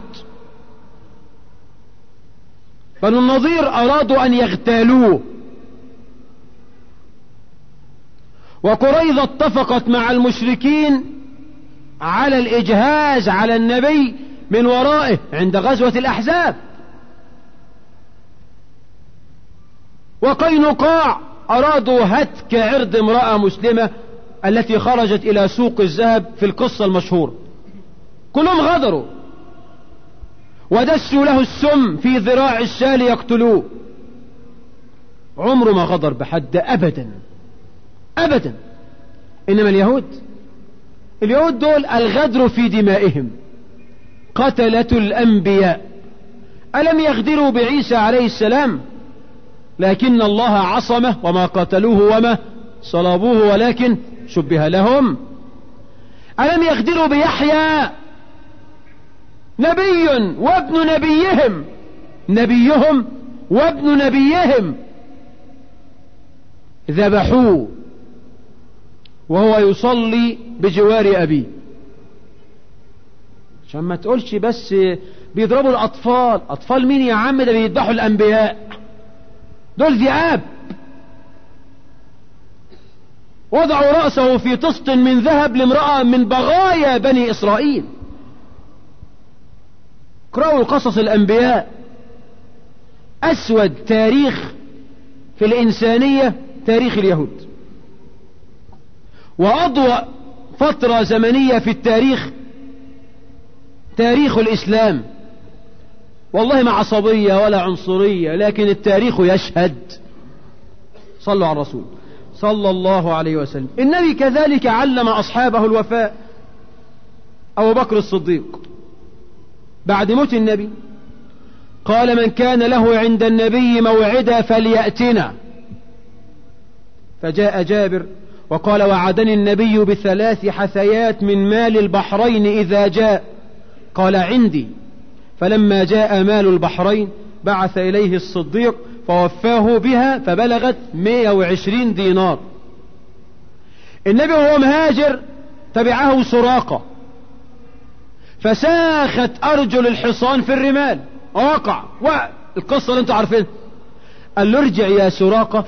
بنو النضير أرادوا أن يغتالوه وقريظة اتفقت مع المشركين على الإجهاز على النبي من ورائه عند غزوة الأحزاب وقينقاع أرادوا هتك عرض امرأة مسلمة التي خرجت إلى سوق الذهب في القصة المشهورة كلهم غدروا ودسوا له السم في ذراع الشال يقتلوه عمره ما غدر بحد أبدا أبدا إنما اليهود اليهود دول الغدر في دمائهم قتلة الأنبياء ألم يغدروا بعيسى عليه السلام لكن الله عصمه وما قتلوه وما صلابوه ولكن شبه لهم ألم يغدروا بيحيى نبي وابن نبيهم نبيهم وابن نبيهم ذبحوه وهو يصلي بجوار أبيه عشان ما تقولش بس بيضربوا الأطفال أطفال مين يا عم ده بيذبحوا الأنبياء دول ذئاب وضعوا رأسه في طست من ذهب لامرأة من بغايا بني إسرائيل اقرأوا قصص الأنبياء أسود تاريخ في الإنسانية تاريخ اليهود وأضوأ فترة زمنية في التاريخ تاريخ الإسلام والله ما عصبية ولا عنصرية لكن التاريخ يشهد صلوا على الرسول صلى الله عليه وسلم النبي كذلك علم أصحابه الوفاء أبو بكر الصديق بعد موت النبي قال من كان له عند النبي موعدا فليأتنا فجاء جابر وقال وعدني النبي بثلاث حثيات من مال البحرين إذا جاء قال عندي فلما جاء مال البحرين بعث إليه الصديق فوفاه بها فبلغت 120 دينار النبي وهو مهاجر تبعه سراقة فساخت أرجل الحصان في الرمال وقع والقصة اللي انتوا عارفين قال له ارجع يا سراقة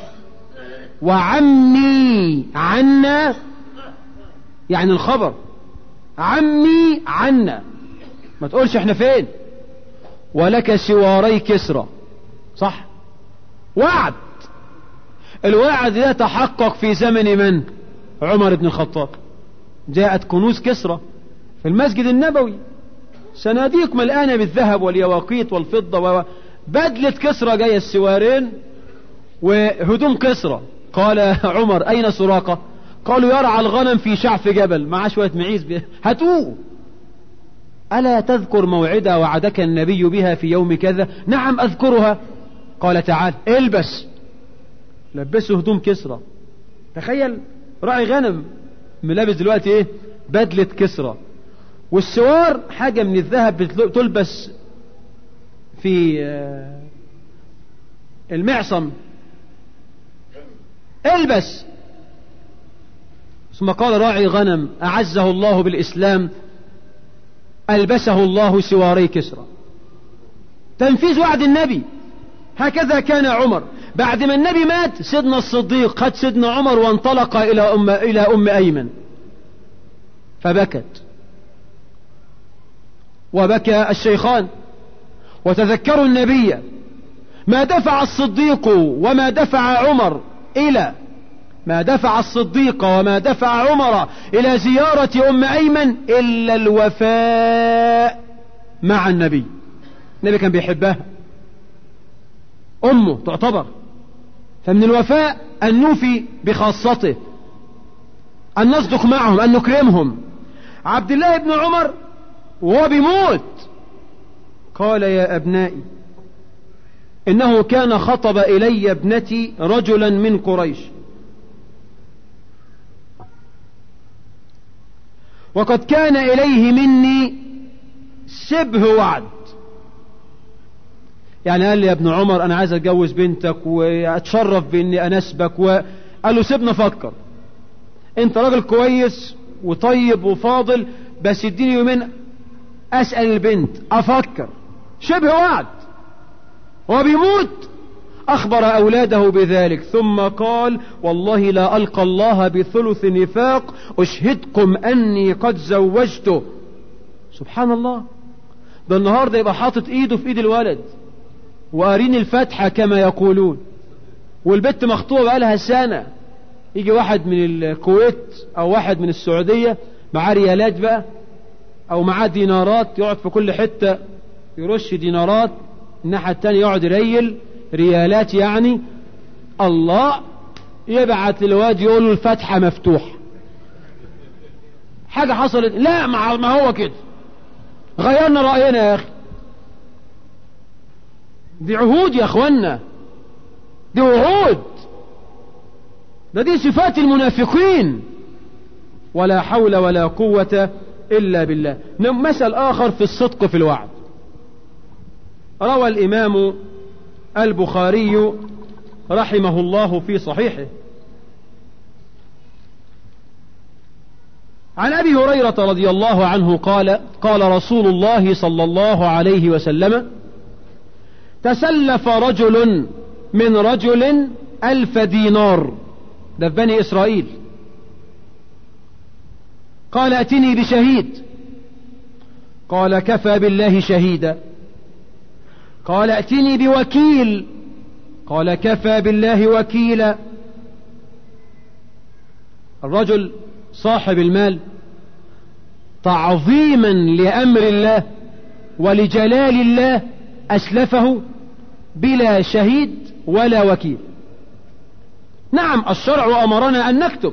وعمي عنا يعني الخبر عمي عنا ما تقولش احنا فين ولك سواري كسرى صح وعد الوعد ده تحقق في زمن من عمر بن الخطاب جاءت كنوز كسرى في المسجد النبوي صناديق ملآنة بالذهب واليواقيت والفضة بدلة كسرى جاية السوارين وهدوم كسرى قال عمر أين سراقة قالوا يرعى الغنم في شعف جبل معاه شوية معيز هاتوه ألا تذكر موعدة وعدك النبي بها في يوم كذا نعم أذكرها قال تعال البس لبسه هدوم كسرى تخيل راعي غنم ملابس دلوقتي ايه بدلة كسرى والسوار حاجة من الذهب تلبس في المعصم البس ثم قال راعي غنم أعزه الله بالإسلام ألبسه الله سواري كسرى تنفيذ وعد النبي هكذا كان عمر بعد ما النبي مات سيدنا الصديق خد سيدنا عمر وانطلق إلى أم, إلى أم أيمن فبكت وبكى الشيخان وتذكروا النبي ما دفع الصديق وما دفع عمر إلى ما دفع الصديق وما دفع عمر إلى زيارة أم أيمن إلا الوفاء مع النبي النبي كان بيحبها أمه تعتبر فمن الوفاء أن نوفي بخاصته أن نصدق معهم أن نكرمهم عبد الله بن عمر وهو بيموت قال يا أبنائي إنه كان خطب إلي ابنتي رجلا من قريش وقد كان إليه مني شبه وعد يعني قال لي يا ابن عمر أنا عايز أتجوز بنتك وأتشرف بإني أنسبك وقال له سيبنا أفكر أنت راجل كويس وطيب وفاضل بس اديني يومين أسأل البنت أفكر شبه وعد هو بيموت أخبر أولاده بذلك ثم قال والله لا ألقى الله بثلث نفاق أشهدكم أني قد زوجته سبحان الله ده النهاردة يبقى حاطط إيده في إيد الولد وقارين الفاتحة كما يقولون والبت مخطوبة بقالها سنة يجي واحد من الكويت أو واحد من السعودية معاه ريالات بقى أو معاه دينارات يقعد في كل حتة يرش دينارات الناحية التانية يقعد يريل ريالات يعني الله يبعت للواد يقول له الفتحة مفتوح حاجة حصلت لا ما هو كده غيرنا رأينا يا أخي دي عهود يا أخوانا دي وعود ده دي صفات المنافقين ولا حول ولا قوة إلا بالله مثل آخر في الصدق في الوعد روى الإمام البخاري رحمه الله في صحيحه عن أبي هريرة رضي الله عنه قال قال رسول الله صلى الله عليه وسلم تسلف رجل من رجل ألف دينار ده في بني إسرائيل قال ائتني بشهيد قال كفى بالله شهيدا قال ائتني بوكيل قال كفى بالله وكيلا الرجل صاحب المال تعظيما لأمر الله ولجلال الله أسلفه بلا شهيد ولا وكيل نعم الشرع أمرنا أن نكتب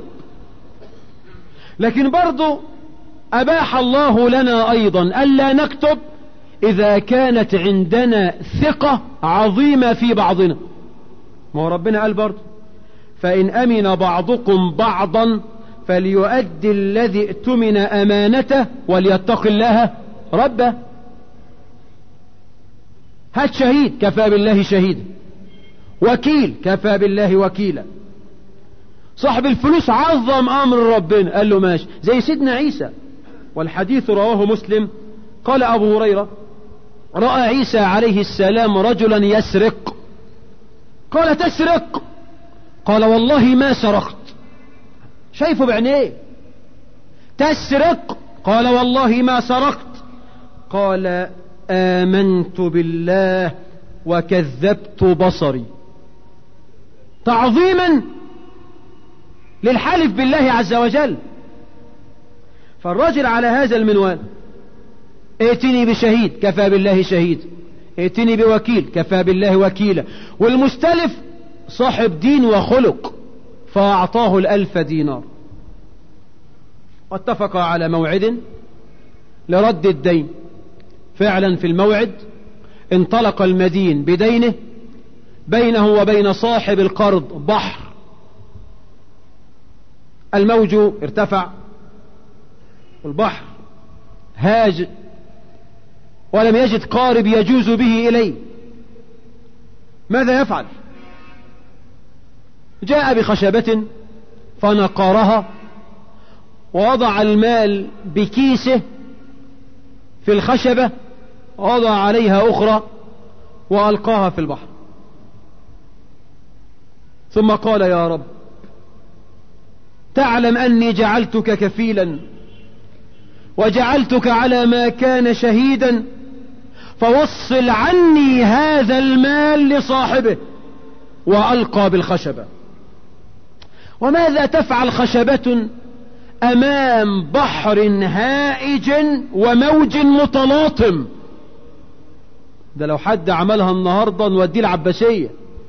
لكن برضو أباح الله لنا أيضا ألا نكتب إذا كانت عندنا ثقة عظيمة في بعضنا ما هو ربنا قال برضو فإن أمن بعضكم بعضا فليؤدي الذي ائتمن أمانته وليتق الله ربه هات شهيد كفى بالله شهيدا وكيل كفى بالله وكيلا صاحب الفلوس عظم امر ربنا قال له ماشي زي سيدنا عيسى والحديث رواه مسلم قال ابو هريره راى عيسى عليه السلام رجلا يسرق قال تسرق قال والله ما سرقت شايفه بعينيه تسرق قال والله ما سرقت قال آمنت بالله وكذبت بصري تعظيما للحلف بالله عز وجل فالرجل على هذا المنوال ائتني بشهيد كفى بالله شهيد ائتني بوكيل كفى بالله وكيلا والمستلف صاحب دين وخلق فأعطاه الألف دينار واتفق على موعد لرد الدين فعلا في الموعد انطلق المدين بدينه بينه وبين صاحب القرض بحر الموج ارتفع والبحر هاج ولم يجد قارب يجوز به إليه ماذا يفعل جاء بخشبة فنقرها ووضع المال بكيسه في الخشبة وضع عليها أخرى وألقاها في البحر ثم قال يا رب تعلم أني جعلتك كفيلا وجعلتك على ما كان شهيدا فوصل عني هذا المال لصاحبه وألقى بالخشبة وماذا تفعل خشبة أمام بحر هائج وموج متلاطم ده لو حد عملها النهاردة نوديه العباسية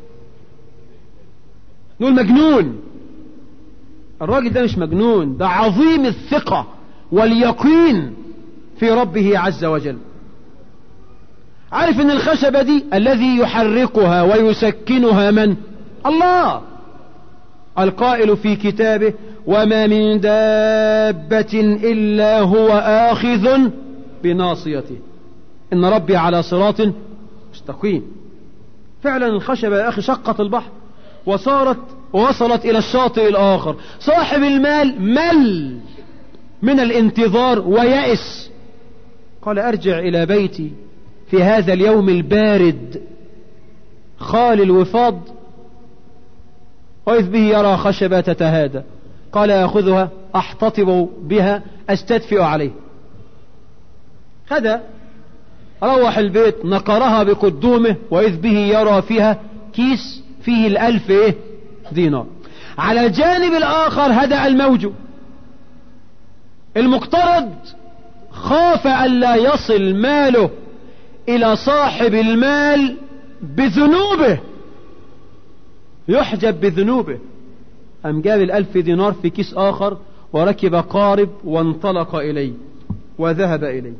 نقول مجنون الراجل ده مش مجنون ده عظيم الثقة واليقين في ربه عز وجل عارف ان الخشبة دي الذي يحركها ويسكنها من الله القائل في كتابه وما من دابة إلا هو آخذ بناصيته إن ربي على صراط مستقيم فعلا الخشبة يا أخي شقت البحر وصارت وصلت إلى الشاطئ الآخر صاحب المال مل من الانتظار ويأس قال أرجع إلى بيتي في هذا اليوم البارد خالي الوفاض وإذ به يرى خشبة تتهادى قال يأخذها أحتطب بها أستدفئ عليه هذا روح البيت نقرها بقدومه وإذ به يرى فيها كيس فيه الألف إيه دينار على الجانب الآخر هدأ الموج المقترض خاف ألا يصل ماله إلى صاحب المال بذنوبه يحجب بذنوبه أم جاب الألف دينار في كيس آخر وركب قارب وانطلق إليه وذهب إليه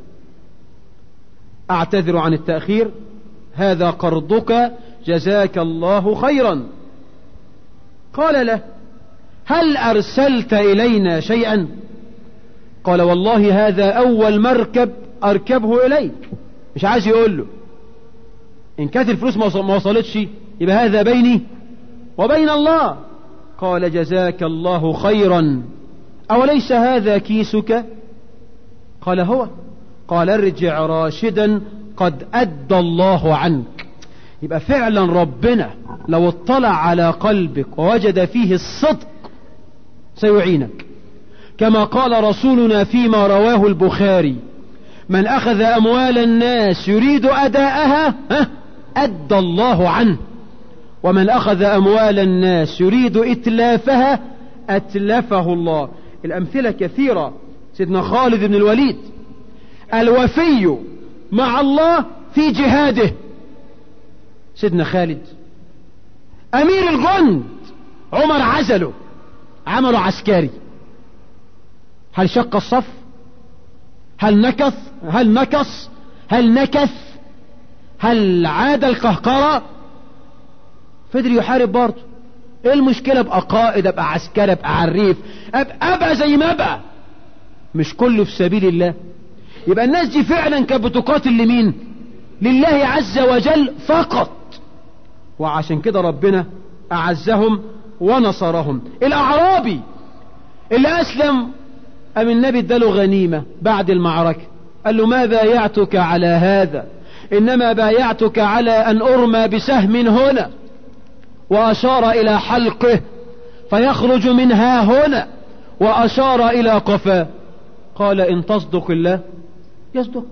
أعتذر عن التأخير هذا قرضك جزاك الله خيرا قال له هل أرسلت إلينا شيئا قال والله هذا أول مركب أركبه إليك مش عايز يقول له إن كانت الفلوس ما وصلتش يبقى هذا بيني وبين الله قال جزاك الله خيرا أوليس هذا كيسك قال هو قال ارجع راشدا قد أدى الله عنك يبقى فعلا ربنا لو اطلع على قلبك ووجد فيه الصدق سيعينك كما قال رسولنا فيما رواه البخاري من أخذ أموال الناس يريد أداءها أدى الله عنه ومن أخذ أموال الناس يريد إتلافها أتلفه الله الأمثلة كثيرة سيدنا خالد بن الوليد الوفي مع الله في جهاده سيدنا خالد أمير الجند عمر عزله عمله عسكري هل شق الصف هل نكث هل نكص هل نكث هل عاد القهقرة فضل يحارب برضه ايه المشكلة ابقى قائد ابقى عسكري ابقى عريف ابقى, أبقى زي ما ابقى مش كله في سبيل الله يبقى الناس دي فعلا كانت بتقاتل لمين لله عز وجل فقط وعشان كده ربنا اعزهم ونصرهم الاعرابي اللي اسلم ام النبي اداله غنيمة بعد المعركة قال له ما بايعتك على هذا انما بايعتك على ان ارمى بسهم هنا واشار الى حلقه فيخرج منها هنا واشار الى قفاه قال ان تصدق الله يصدق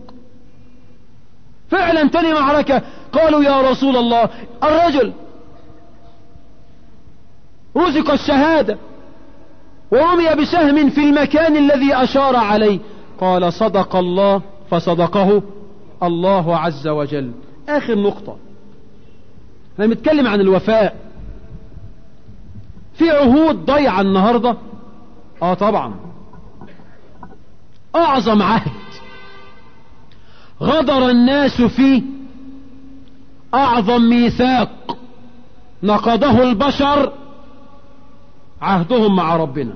فعلا تاني معركة قالوا يا رسول الله الرجل رزق الشهادة ورمي بسهم في المكان الذي أشار عليه قال صدق الله فصدقه الله عز وجل آخر نقطة احنا بنتكلم عن الوفاء في عهود ضيعة النهاردة اه طبعا اعظم عهد غدر الناس فيه اعظم ميثاق نقضه البشر عهدهم مع ربنا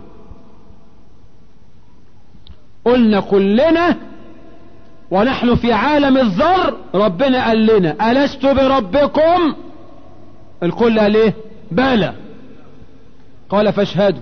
قلنا كلنا ونحن في عالم الذر ربنا قال لنا ألست بربكم الكل قال ايه بلى قال فاشهدوا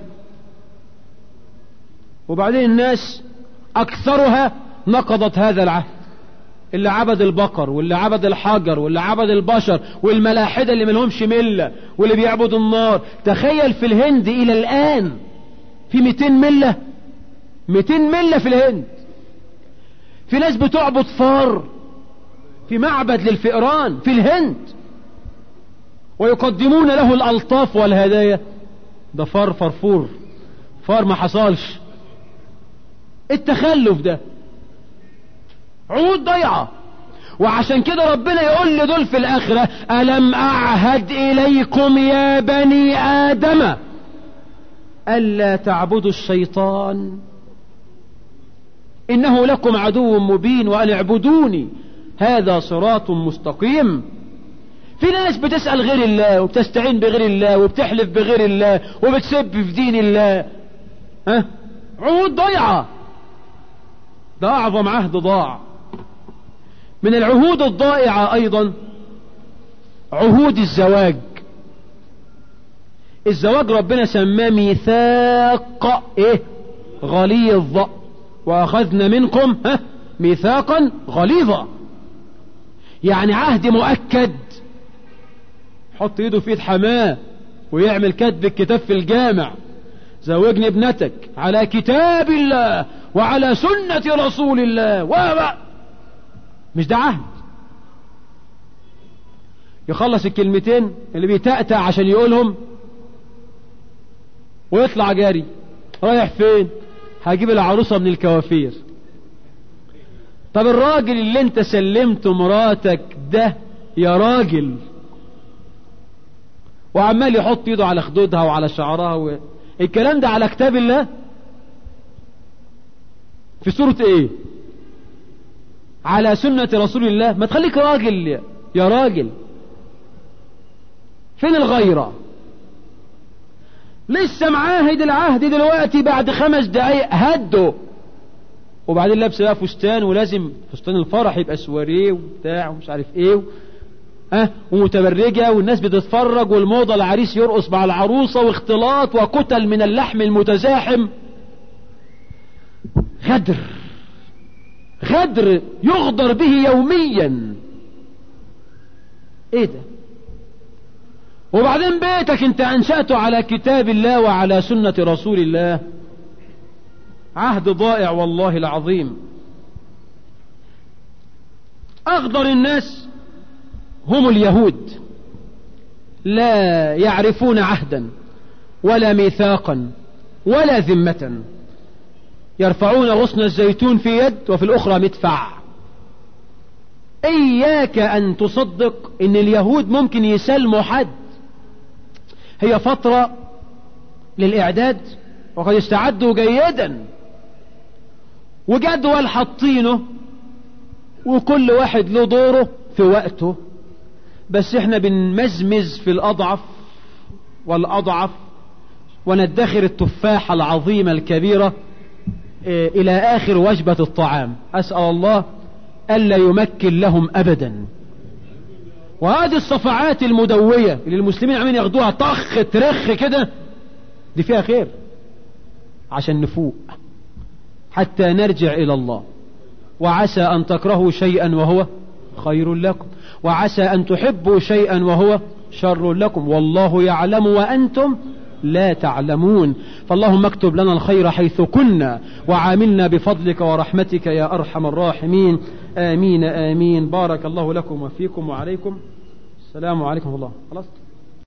وبعدين الناس اكثرها نقضت هذا العهد اللي عبد البقر واللي عبد الحجر واللي عبد البشر والملاحدة اللي ملهمش ملة واللي بيعبدوا النار تخيل في الهند الى الان في 200 ملة 200 ملة في الهند في ناس بتعبد فار في معبد للفئران في الهند ويقدمون له الألطاف والهدايا ده فار فرفور فار ما حصلش التخلف ده عهود ضيعة وعشان كده ربنا يقول لدول في الآخرة ألم أعهد إليكم يا بني آدم ألا تعبدوا الشيطان إنه لكم عدو مبين وأن اعبدوني هذا صراط مستقيم في ناس بتسأل غير الله وبتستعين بغير الله وبتحلف بغير الله وبتسب في دين الله ها عهود ضيعة ده أعظم عهد ضاع من العهود الضائعة أيضا عهود الزواج الزواج ربنا سماه ميثاق ايه غليظ واخذنا منكم ها ميثاقا غليظا يعني عهد مؤكد حط ايده في ايد حماه ويعمل كتب الكتاب في الجامع زوجني ابنتك على كتاب الله وعلى سنة رسول الله و مش ده عهد يخلص الكلمتين اللي بيتأتى عشان يقولهم ويطلع جاري رايح فين هجيب العروسة من الكوافير طب الراجل اللي انت سلمته مراتك ده يا راجل وعمال يحط ايده على خدودها وعلى شعرها و... الكلام ده على كتاب الله في سورة ايه على سنة رسول الله ما تخليك راجل يا راجل فين الغيرة لسه معاهد العهد دلوقتي بعد خمس دقايق هدوا وبعدين لابسه بقى فستان ولازم فستان الفرح يبقى سواريه وبتاع ومش عارف ايه ها ومتبرجة والناس بتتفرج والموضة العريس يرقص مع العروسة واختلاط وكتل من اللحم المتزاحم غدر غدر يغدر به يوميا ايه ده وبعدين بيتك انت انشأته على كتاب الله وعلى سنة رسول الله عهد ضائع والله العظيم اغدر الناس هم اليهود لا يعرفون عهدا ولا ميثاقا ولا ذمة يرفعون غصن الزيتون في يد وفي الأخرى مدفع إياك أن تصدق أن اليهود ممكن يسلموا حد هي فترة للإعداد وقد استعدوا جيدا وجدول حاطينه وكل واحد له دوره في وقته بس احنا بنمزمز في الأضعف والأضعف وندخر التفاحة العظيمة الكبيرة إلى آخر وجبة الطعام أسأل الله ألا يمكن لهم أبدا وهذه الصفعات المدوية اللي المسلمين عمين ياخدوها طخ ترخ كده دي فيها خير عشان نفوق حتى نرجع إلى الله وعسى أن تكرهوا شيئا وهو خير لكم وعسى أن تحبوا شيئا وهو شر لكم والله يعلم وأنتم لا تعلمون فاللهم اكتب لنا الخير حيث كنا وعاملنا بفضلك ورحمتك يا أرحم الراحمين آمين آمين بارك الله لكم وفيكم وعليكم السلام عليكم ورحمة الله خلاص